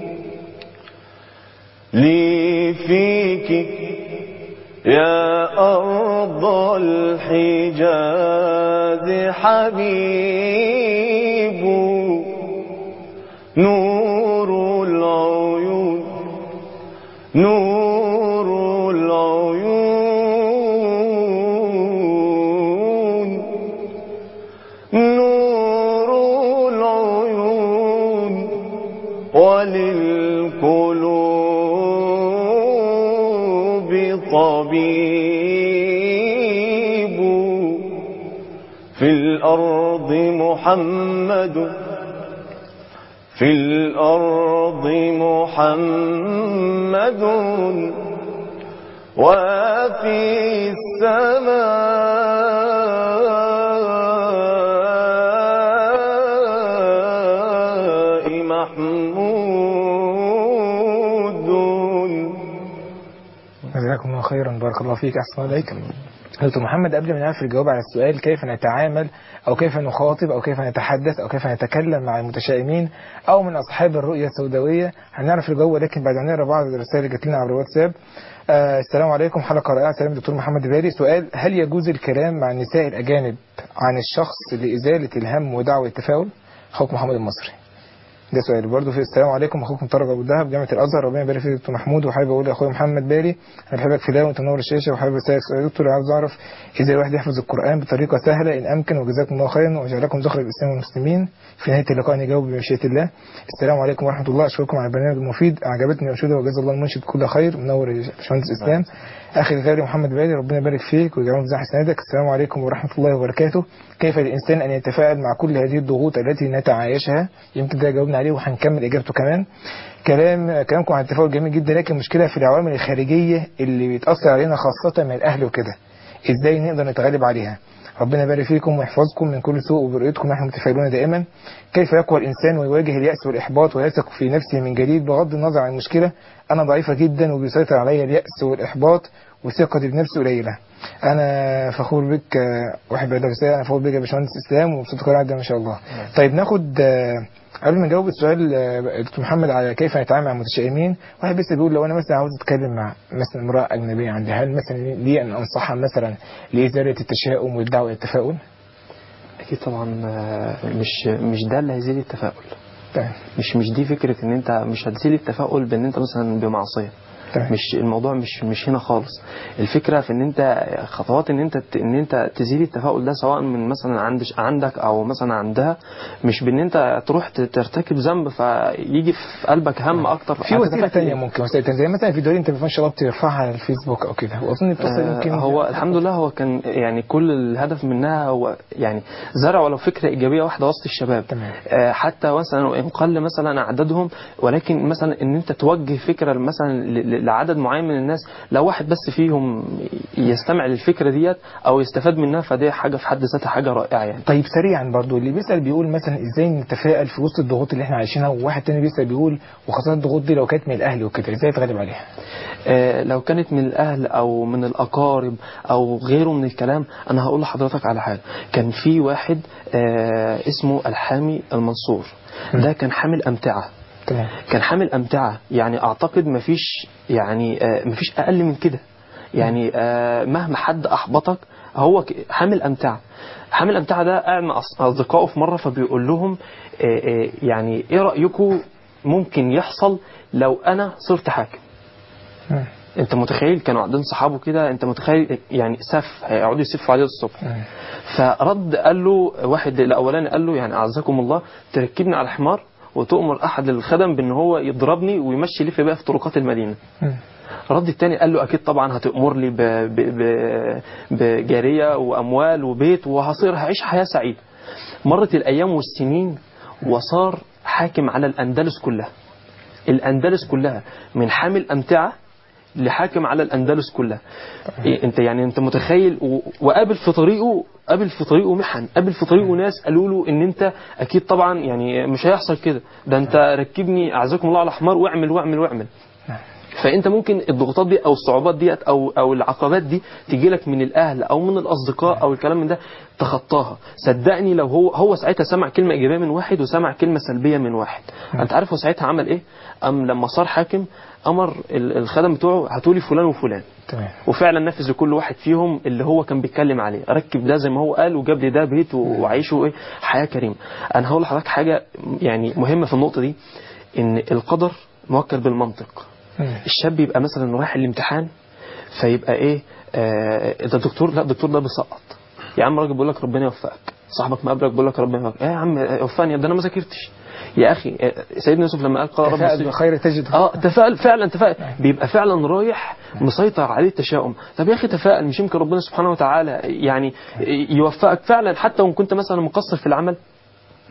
لي فيك يا أرض الحجاز حبيب نور العيون نور العيون نور العيون وللقلوب طبيب في الأرض محمد في الأرض محمد وفي السماء محمود جزاكم الله خيرا بارك الله فيك احسن الله عليكم دكتور محمد قبل ما نعرف الجواب على السؤال كيف نتعامل او كيف نخاطب او كيف نتحدث او كيف نتكلم مع المتشائمين او من اصحاب الرؤيه السوداويه هنعرف الجواب ولكن بعد ما نقرا بعض الرسائل اللي جات لنا عبر الواتساب آه السلام عليكم حلقه رائعه سلام دكتور محمد باري سؤال هل يجوز الكلام مع النساء الاجانب عن الشخص لازاله الهم ودعوه التفاؤل اخوك محمد المصري ده سؤال برضه في السلام عليكم اخوكم طارق ابو الدهب جامعه الازهر ربنا يبارك فيك دكتور محمود وحابب اقول لاخويا محمد باري انا بحبك في الله وانت منور الشاشه وحابب اسالك سؤال يا دكتور عاوز اعرف ازاي الواحد يحفظ القران بطريقه سهله ان امكن وجزاكم الله خيرا وجعلكم ذخر الاسلام والمسلمين في نهايه اللقاء نجاوب بمشيئه الله السلام عليكم ورحمه الله اشكركم على البرنامج المفيد اعجبتني الانشوده وجزا الله المنشد كل خير منور يا باشمهندس اسلام اخي الغالي محمد باري ربنا يبارك فيك ويجعله في حسناتك السلام عليكم ورحمه الله وبركاته كيف للانسان ان يتفاعل مع كل هذه الضغوط التي نتعايشها يمكن ده جاوبنا عليه وهنكمل اجابته كمان كلام كلامكم عن التفاؤل جميل جدا لكن المشكله في العوامل الخارجيه اللي بتاثر علينا خاصه من الاهل وكده ازاي نقدر نتغلب عليها ربنا يبارك فيكم ويحفظكم من كل سوء وبرؤيتكم نحن متفائلون دائما كيف يقوى الانسان ويواجه الياس والاحباط ويثق في نفسه من جديد بغض النظر عن المشكله انا ضعيفه جدا وبيسيطر عليا الياس والاحباط وثقتي بنفسي قليله انا فخور بك آه، واحد بعد رساله انا فخور بك يا باشمهندس اسلام ومبسوط كل ده ما شاء الله طيب ناخد آه، قبل ما نجاوب السؤال آه، دكتور محمد على كيف نتعامل مع المتشائمين واحد بس بيقول لو انا مثلا عاوز اتكلم مع مثلا امراه اجنبيه عندي هل مثلا لي ان انصحها مثلا لازاله التشاؤم والدعوه الى التفاؤل؟ اكيد طبعا آه، مش مش ده اللي هيزيد التفاؤل تمام مش مش دي فكره ان انت مش هتزيد التفاؤل بان انت مثلا بمعصيه تمام. مش الموضوع مش مش هنا خالص الفكره في ان انت خطوات ان انت ان انت تزيد التفاؤل ده سواء من مثلا عند عندك او مثلا عندها مش بان انت تروح ترتكب ذنب فيجي في قلبك هم اكتر في وسيله هتتفائل. ثانيه ممكن وسيله تانية زي مثلا فيديو انت ما شاء الله بترفعها على الفيسبوك او كده واظن بتصل آه، يمكن هو الحمد لله هو كان يعني كل الهدف منها هو يعني زرع ولو فكره ايجابيه واحده وسط الشباب تمام. آه، حتى مثلا وان قل مثلا عددهم ولكن مثلا ان انت توجه فكره مثلا ل- ل- لعدد معين من الناس لو واحد بس فيهم يستمع للفكره ديت او يستفاد منها فدي حاجه في حد ذاتها حاجه رائعه يعني طيب سريعا برضو اللي بيسأل بيقول مثلا ازاي نتفائل في وسط الضغوط اللي احنا عايشينها وواحد تاني بيسأل بيقول وخاصة الضغوط دي لو كانت من الاهل وكده ازاي اتغلب عليها آه، لو كانت من الاهل او من الاقارب او غيره من الكلام انا هقول لحضرتك على حاجه كان في واحد آه، اسمه الحامي المنصور ده كان حامل امتعه تمام كان حامل امتعه يعني اعتقد مفيش يعني آه، مفيش اقل من كده يعني آه، مهما حد احبطك هو ك- حامل امتعه حامل امتعه ده قاعد مع أص- اصدقائه في مره فبيقول لهم آه، آه، يعني ايه رايكم ممكن يحصل لو انا صرت حاكم مم. انت متخيل كانوا قاعدين صحابه كده انت متخيل يعني سف هيقعدوا يسفوا عليه الصبح مم. فرد قال له واحد الاولاني قال له يعني اعزكم الله تركبني على الحمار وتؤمر احد الخدم بان هو يضربني ويمشي لي في بقى في طرقات المدينه مم. رد التاني قال له اكيد طبعا هتأمر لي ب... ب... ب... بجاريه واموال وبيت وهصير هعيش حياه سعيده مرت الايام والسنين وصار حاكم على الاندلس كلها الاندلس كلها من حامل امتعه لحاكم على الاندلس كلها إيه انت يعني انت متخيل و- وقابل في طريقه قابل في طريقه محن قابل في طريقه ناس قالوا له ان انت اكيد طبعا يعني مش هيحصل كده ده انت ركبني اعزكم الله على حمار واعمل واعمل واعمل فانت ممكن الضغوطات دي او الصعوبات ديت او او العقبات دي تيجي لك من الاهل او من الاصدقاء او الكلام من ده تخطاها صدقني لو هو هو ساعتها سمع كلمه ايجابيه من واحد وسمع كلمه سلبيه من واحد انت عارف هو ساعتها عمل ايه ام لما صار حاكم امر ال- الخدم بتوعه هاتوا لي فلان وفلان تمام وفعلا نفذ لكل واحد فيهم اللي هو كان بيتكلم عليه ركب ده زي ما هو قال وجاب لي ده بيت وعيشه ايه حياه كريمه انا هقول لحضرتك حاجه يعني مهمه في النقطه دي ان القدر موكل بالمنطق مم. الشاب يبقى مثلا رايح الامتحان فيبقى ايه آه ده الدكتور لا الدكتور ده بيسقط يا عم راجل بيقول لك ربنا يوفقك صاحبك مقابلك بيقول لك ربنا يوفقك ايه يا عم وفقني ده انا ما ذاكرتش يا اخي آه، سيدنا يوسف لما قال قال رب تفائل اصلح- بخير تجد اه تفائل فعلا تفائل بيبقى فعلا رايح مسيطر عليه التشاؤم طب يا اخي تفائل مش يمكن ربنا سبحانه وتعالى يعني يوفقك فعلا حتى وان كنت مثلا مقصر في العمل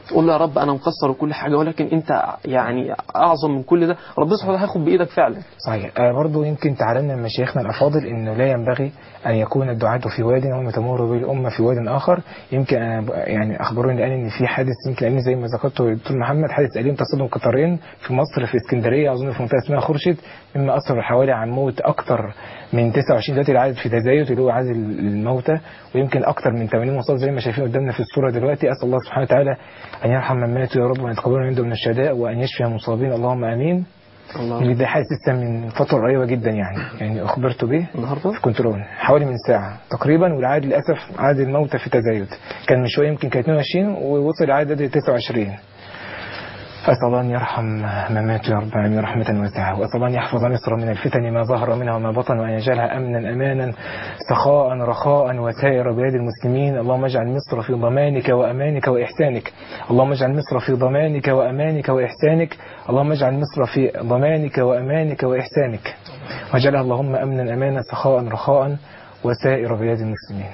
تقول له يا رب انا مقصر وكل حاجه ولكن انت يعني اعظم من كل ده ربنا سبحانه وتعالى هياخد بايدك فعلا صحيح آه برضو يمكن تعلمنا من مشايخنا الأفاضل أنه لا ينبغي أن يكون الدعاة في واد وما تمر به الأمة في واد آخر يمكن أنا ب- يعني أخبروني الآن أن في حادث يمكن أن زي ما ذكرته الدكتور محمد حادث أليم تصادم قطارين في مصر في اسكندرية أظن في منطقة اسمها خورشيد مما أثر حوالي عن موت أكثر من 29 دلوقتي العدد في تزايد اللي هو عدد الموتى ويمكن أكثر من 80 مصاب زي ما شايفين قدامنا في الصورة دلوقتي أسأل الله سبحانه وتعالى أن يرحم من ماتوا يا رب وأن يتقبلنا عنده من الشهداء وأن يشفي المصابين اللهم آمين الله اللي ده حادث لسه من فترة قريبة جدا يعني يعني أخبرت به النهارده في كنترول حوالي من ساعة تقريبا والعدد للأسف عدد الموتى في تزايد كان من شوية يمكن كان 22 ووصل العدد ل 29 أسأل الله أن يرحم من ماتوا يا رب العالمين رحمة واسعة وأسأل الله أن يحفظ مصر من الفتن ما ظهر منها وما بطن وأن يجعلها أمنا أمانا سخاء رخاء وسائر بلاد المسلمين اللهم اجعل مصر في ضمانك وأمانك وإحسانك اللهم اجعل مصر في ضمانك وأمانك وإحسانك اللهم اجعل مصر في ضمانك وأمانك وإحسانك واجعلها اللهم أمنا أمانا سخاء رخاء وسائر بلاد المسلمين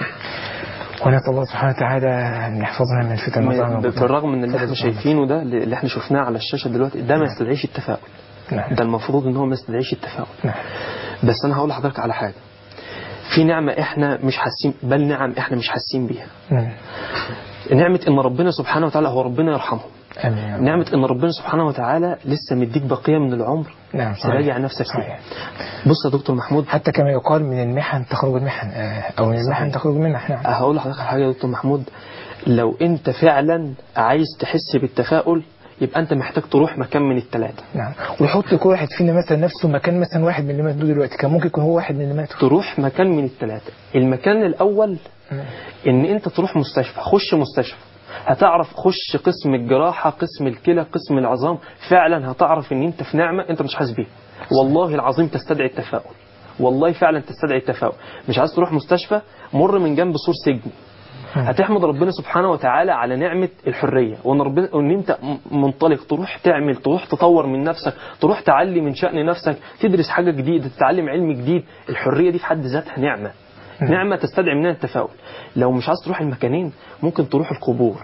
ونسأل الله سبحانه وتعالى أن يحفظنا من الفتن ما ظهر ب- وما بطن. بالرغم من اللي احنا اتفضل يا شايفينه ده اللي احنا شفناه على الشاشه دلوقتي ده ما يستدعيش التفاؤل نعم ده المفروض ان هو ما يستدعيش التفاؤل نعم بس انا هقول لحضرتك على حاجه في نعمه احنا مش حاسين بل نعم احنا مش حاسين بيها نعم. نعمه ان ربنا سبحانه وتعالى هو ربنا يرحمه آمين يا رب. نعمه ان ربنا سبحانه وتعالى لسه مديك بقيه من العمر نعم صحيح. تراجع نفسك صحيح. فيها بص يا دكتور محمود حتى كما يقال من المحن تخرج المحن آه، أو من المحن صحيح. تخرج المنح نعم هقول لحضرتك على حاجه يا دكتور محمود لو انت فعلا عايز تحس بالتفاؤل يبقى انت محتاج تروح مكان من الثلاثه نعم ويحط كل واحد فينا مثلا نفسه مكان مثلا واحد من اللي ماتوا دلوقتي كان ممكن يكون هو واحد من اللي ماتوا تروح مكان من الثلاثه المكان الاول نعم. ان انت تروح مستشفى خش مستشفى هتعرف خش قسم الجراحة قسم الكلى قسم العظام فعلا هتعرف ان انت في نعمة انت مش حاسس بيها والله العظيم تستدعي التفاؤل والله فعلا تستدعي التفاؤل مش عايز تروح مستشفى مر من جنب سور سجن هتحمد ربنا سبحانه وتعالى على نعمة الحرية وان ربنا ان انت م- منطلق تروح تعمل تروح تطور من نفسك تروح تعلي من شأن نفسك تدرس حاجة جديدة تتعلم علم جديد الحرية دي في حد ذاتها نعمة نعمة تستدعي منها التفاؤل لو مش عايز تروح المكانين ممكن تروح القبور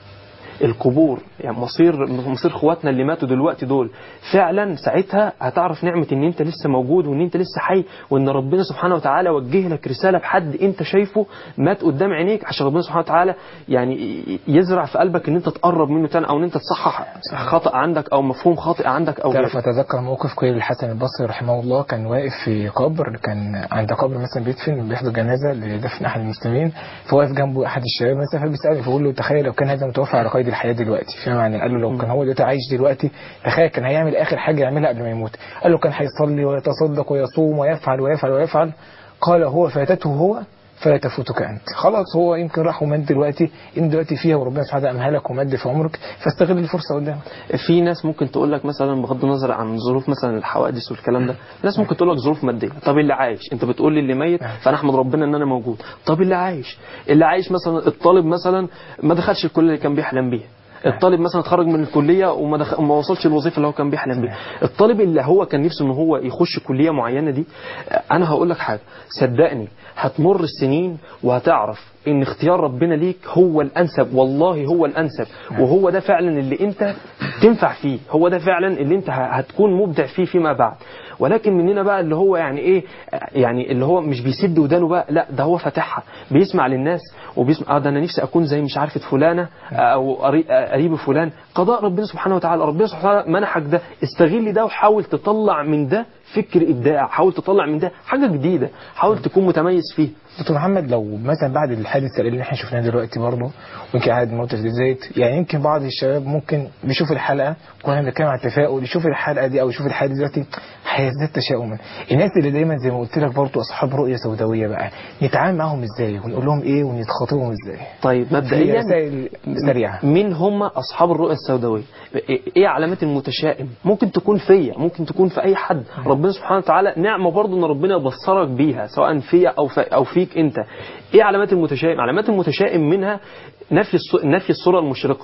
القبور يعني مصير مصير اخواتنا اللي ماتوا دلوقتي دول فعلا ساعتها هتعرف نعمة ان انت لسه موجود وان انت لسه حي وان ربنا سبحانه وتعالى وجه لك رسالة بحد انت شايفه مات قدام عينيك عشان ربنا سبحانه وتعالى يعني يزرع في قلبك ان انت تقرب منه تاني او ان انت تصحح خطأ عندك او مفهوم خاطئ عندك او تعرف غيره. اتذكر موقف قيل الحسن البصري رحمه الله كان واقف في قبر كان عند قبر مثلا بيدفن بيحضر جنازه لدفن احد المسلمين فواقف جنبه احد الشباب مثلا فبيساله فبيقول له تخيل لو كان هذا متوفى على قيد الحياه دلوقتي فاهم يعني قال له لو كان هو دلوقتي عايش دلوقتي تخيل كان هيعمل اخر حاجه يعملها قبل ما يموت قال له كان هيصلي ويتصدق ويصوم ويفعل ويفعل ويفعل قال هو فاتته هو فلا تفوتك انت خلاص هو يمكن راح ومات دلوقتي ان دلوقتي فيها وربنا سبحانه وتعالى امهلك ومد في عمرك فاستغل الفرصه قدامك في ناس ممكن تقول لك مثلا بغض النظر عن ظروف مثلا الحوادث والكلام ده ناس ممكن تقول لك ظروف ماديه طب اللي عايش انت بتقول لي اللي ميت فانا احمد ربنا ان انا موجود طب اللي عايش اللي عايش مثلا الطالب مثلا ما دخلش الكليه اللي كان بيحلم بيها الطالب مثلا اتخرج من الكليه وما دخ... وما وصلش الوظيفه اللي هو كان بيحلم بيها الطالب اللي هو كان نفسه ان هو يخش كليه معينه دي انا هقول لك حاجه صدقني هتمر السنين وهتعرف ان اختيار ربنا ليك هو الانسب والله هو الانسب وهو ده فعلا اللي انت تنفع فيه هو ده فعلا اللي انت ه- هتكون مبدع فيه فيما بعد ولكن مننا بقى اللي هو يعني ايه يعني اللي هو مش بيسد ودانه بقى لا ده هو فاتحها بيسمع للناس وبيسمع اه ده انا نفسي اكون زي مش عارفه فلانه او قري- قريب فلان قضاء ربنا سبحانه وتعالى ربنا سبحانه وتعالى منحك ده استغل ده وحاول تطلع من ده فكر ابداع حاول تطلع من ده حاجه جديده حاول تكون متميز فيه دكتور محمد لو مثلا بعد الحادث اللي احنا شفناه دلوقتي برضه ويمكن عدد الموتى زايد يعني يمكن بعض الشباب ممكن بيشوف الحلقه كنا بنتكلم عن التفاؤل يشوف الحلقه دي او يشوف الحادث دلوقتي هيزداد تشاؤما الناس اللي دايما زي ما قلت لك برضه اصحاب رؤيه سوداويه بقى نتعامل معاهم ازاي ونقول لهم ايه ونتخاطبهم ازاي طيب في مبدئيا رسائل سريعه مين هم اصحاب الرؤيه السوداويه ايه علامات المتشائم ممكن تكون فيا ممكن تكون في اي حد ربنا سبحانه وتعالى نعمه برضه ان ربنا يبصرك بيها سواء فيا او في او فيك انت ايه علامات المتشائم علامات المتشائم منها نفي الص- نفي الصوره المشرقه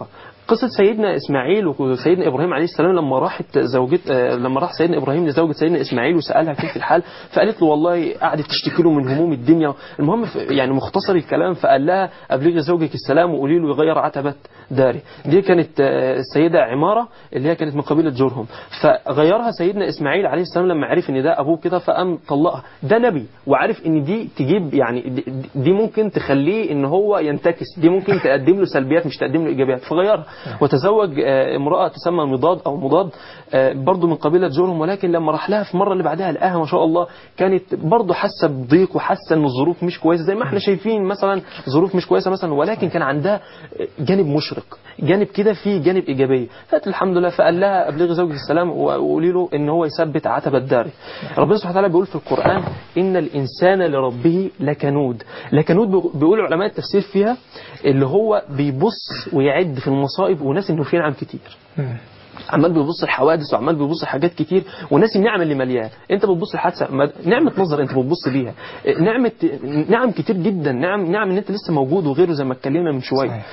قصة سيدنا إسماعيل وسيدنا إبراهيم عليه السلام لما راحت زوجت آه، لما راح سيدنا إبراهيم لزوجة سيدنا إسماعيل وسألها كيف الحال فقالت له والله قعدت تشتكي له من هموم الدنيا المهم ف- يعني مختصر الكلام فقال لها أبلغي زوجك السلام وقولي له يغير عتبة داري دي كانت آه، السيدة عمارة اللي هي كانت من قبيلة جرهم فغيرها سيدنا إسماعيل عليه السلام لما عرف إن ده أبوه كده فقام طلقها ده نبي وعارف إن دي تجيب يعني دي- دي ممكن تخليه إن هو ينتكس دي ممكن تقدم له سلبيات مش تقدم له إيجابيات فغيرها وتزوج آه، امرأة تسمى مضاد أو مضاد آه، برضه من قبيلة جرهم ولكن لما راح لها في المرة اللي بعدها لقاها ما شاء الله كانت برضه حاسة بضيق وحاسة إن الظروف مش كويسة زي ما احنا شايفين مثلا ظروف مش كويسة مثلا ولكن كان عندها جانب مشرق جانب كده فيه جانب إيجابية فقالت الحمد لله فقال لها أبلغي زوجك السلام وقولي له إن هو يثبت عتبة داري ربنا سبحانه وتعالى بيقول في القرآن إن الإنسان لربه لكنود لكنود بيقول علماء التفسير فيها اللي هو بيبص ويعد في المصائب وناس إنه في نعم كتير مم. عمال بيبص الحوادث وعمال بيبص حاجات كتير وناسي النعم اللي مليان انت بتبص الحادثه ما- نعمه نظر انت بتبص بيها نعمه نعم كتير جدا نعم نعم ان انت لسه موجود وغيره زي ما اتكلمنا من شويه صحيح.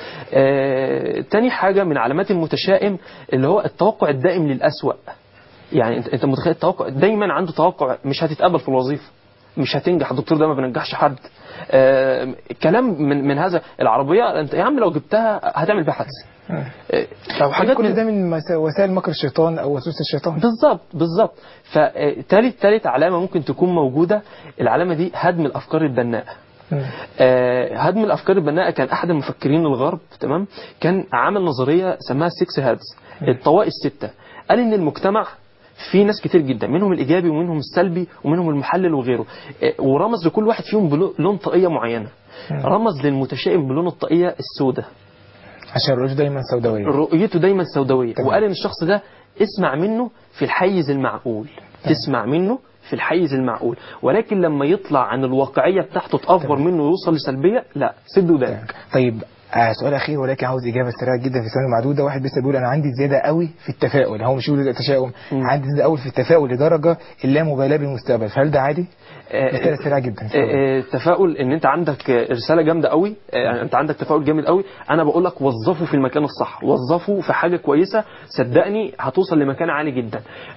آه تاني حاجه من علامات المتشائم اللي هو التوقع الدائم للأسوأ يعني انت انت متخيل التوقع دايما عنده توقع مش هتتقبل في الوظيفه مش هتنجح الدكتور ده ما بينجحش حد آه كلام من من هذا العربيه انت يا عم لو جبتها هتعمل بيها حادثه آه، او حاجات كل كده. ده من مس- وسائل مكر الشيطان او وسوسه الشيطان بالظبط بالظبط فتالت تالت علامة ممكن تكون موجودة العلامة دي هدم الأفكار البناءة مم. آه، هدم الأفكار البناءة كان أحد المفكرين الغرب تمام كان عمل نظرية سماها السكس هادز الطوائف الستة قال إن المجتمع في ناس كتير جدا منهم الإيجابي ومنهم السلبي ومنهم المحلل وغيره آه، ورمز لكل واحد فيهم بلون طاقية معينة رمز للمتشائم بلون الطاقية السوداء عشان الرؤوس دايما سوداويه رؤيته دايما سوداوية تمام. وقال ان الشخص ده اسمع منه في الحيز المعقول تسمع منه في الحيز المعقول ولكن لما يطلع عن الواقعية بتاعته تأفور منه ويوصل لسلبية لا سد ودانك طيب آه سؤال اخير ولكن عاوز اجابه سريعه جدا في ثواني معدوده واحد لسه بيقول انا عندي زياده قوي في التفاؤل هو مش بيقول تشاؤم مم. عندي زياده قوي في التفاؤل لدرجه اللا مبالاه بالمستقبل فهل ده عادي؟ رساله سريعه جدا آه، آه، تفاؤل ان انت عندك آه، رساله جامده قوي آه، انت عندك تفاؤل جامد قوي انا بقول لك وظفه في المكان الصح وظفه في حاجه كويسه صدقني هتوصل لمكان عالي جدا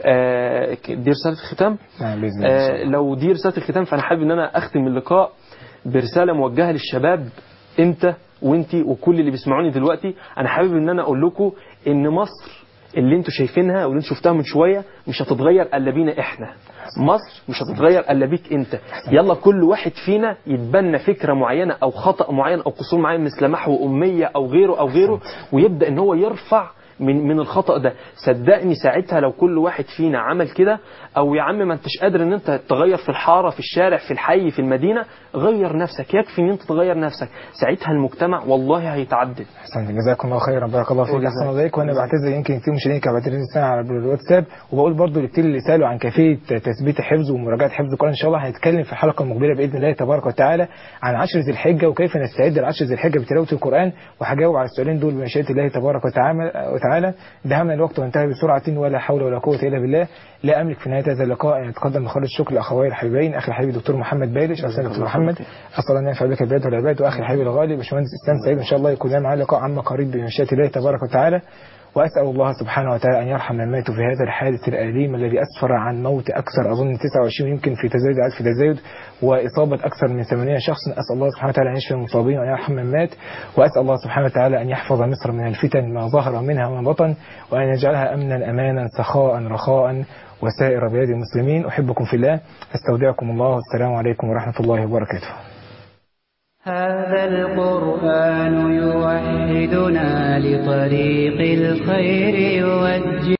آه، دي رساله الختام نعم باذن الله إن شاء آه، الله. لو دي رساله الختام فانا حابب ان انا اختم اللقاء برساله موجهه للشباب انت وانتي وكل اللي بيسمعوني دلوقتي انا حابب ان انا اقول لكم ان مصر اللي انتوا شايفينها واللي انتوا شفتها من شويه مش هتتغير الا بينا احنا مصر مش هتتغير الا بيك انت يلا كل واحد فينا يتبنى فكره معينه او خطا معين او قصور معين مثل محو اميه او غيره او غيره ويبدا ان هو يرفع من من الخطا ده صدقني ساعتها لو كل واحد فينا عمل كده او يا عم ما انتش قادر ان انت تغير في الحاره في الشارع في الحي في المدينه غير نفسك يكفي ان انت تغير نفسك ساعتها المجتمع والله هيتعدل احسنت جزاكم الله خيرا بارك الله فيك وجزاك. احسن الله اليك وانا بعتذر يمكن كتير مشاهدين كانوا بعتذرين السنه على الواتساب وبقول برضو لكتير اللي سالوا عن كيفيه تثبيت حفظ ومراجعه حفظ القران ان شاء الله هنتكلم في الحلقه المقبله باذن الله تبارك وتعالى عن عشر ذي الحجه وكيف نستعد لعشر ذي الحجه بتلاوه القران وهجاوب على السؤالين دول بمشيئه الله تبارك وتعالى وتعالى دهمنا الوقت وانتهى بسرعه ولا حول ولا قوه الا بالله لا املك في نهايه هذا اللقاء ان اتقدم بخالص الشكر لاخوي الحبيبين اخي الحبيب الدكتور محمد بايلش استاذ دكتور محمد اسال الله ان ينفع بك البلاد والعباد واخي الحبيب الغالي باشمهندس اسلام سعيد ان شاء الله يكون لنا معاه لقاء عما قريب بمشيئه الله تبارك وتعالى وأسأل الله سبحانه وتعالى أن يرحم من ماتوا في هذا الحادث الأليم الذي أسفر عن موت أكثر أظن 29 يمكن في تزايد عدد في تزايد وإصابة أكثر من 80 شخص أسأل الله سبحانه وتعالى أن يشفي المصابين وأن يرحم من مات وأسأل الله سبحانه وتعالى أن يحفظ مصر من الفتن ما ظهر منها وما بطن وأن يجعلها أمنا أمانا سخاء رخاء وسائر بلاد المسلمين أحبكم في الله أستودعكم الله والسلام عليكم ورحمة الله وبركاته هذا القرآن يوحدنا لطريق الخير يوجه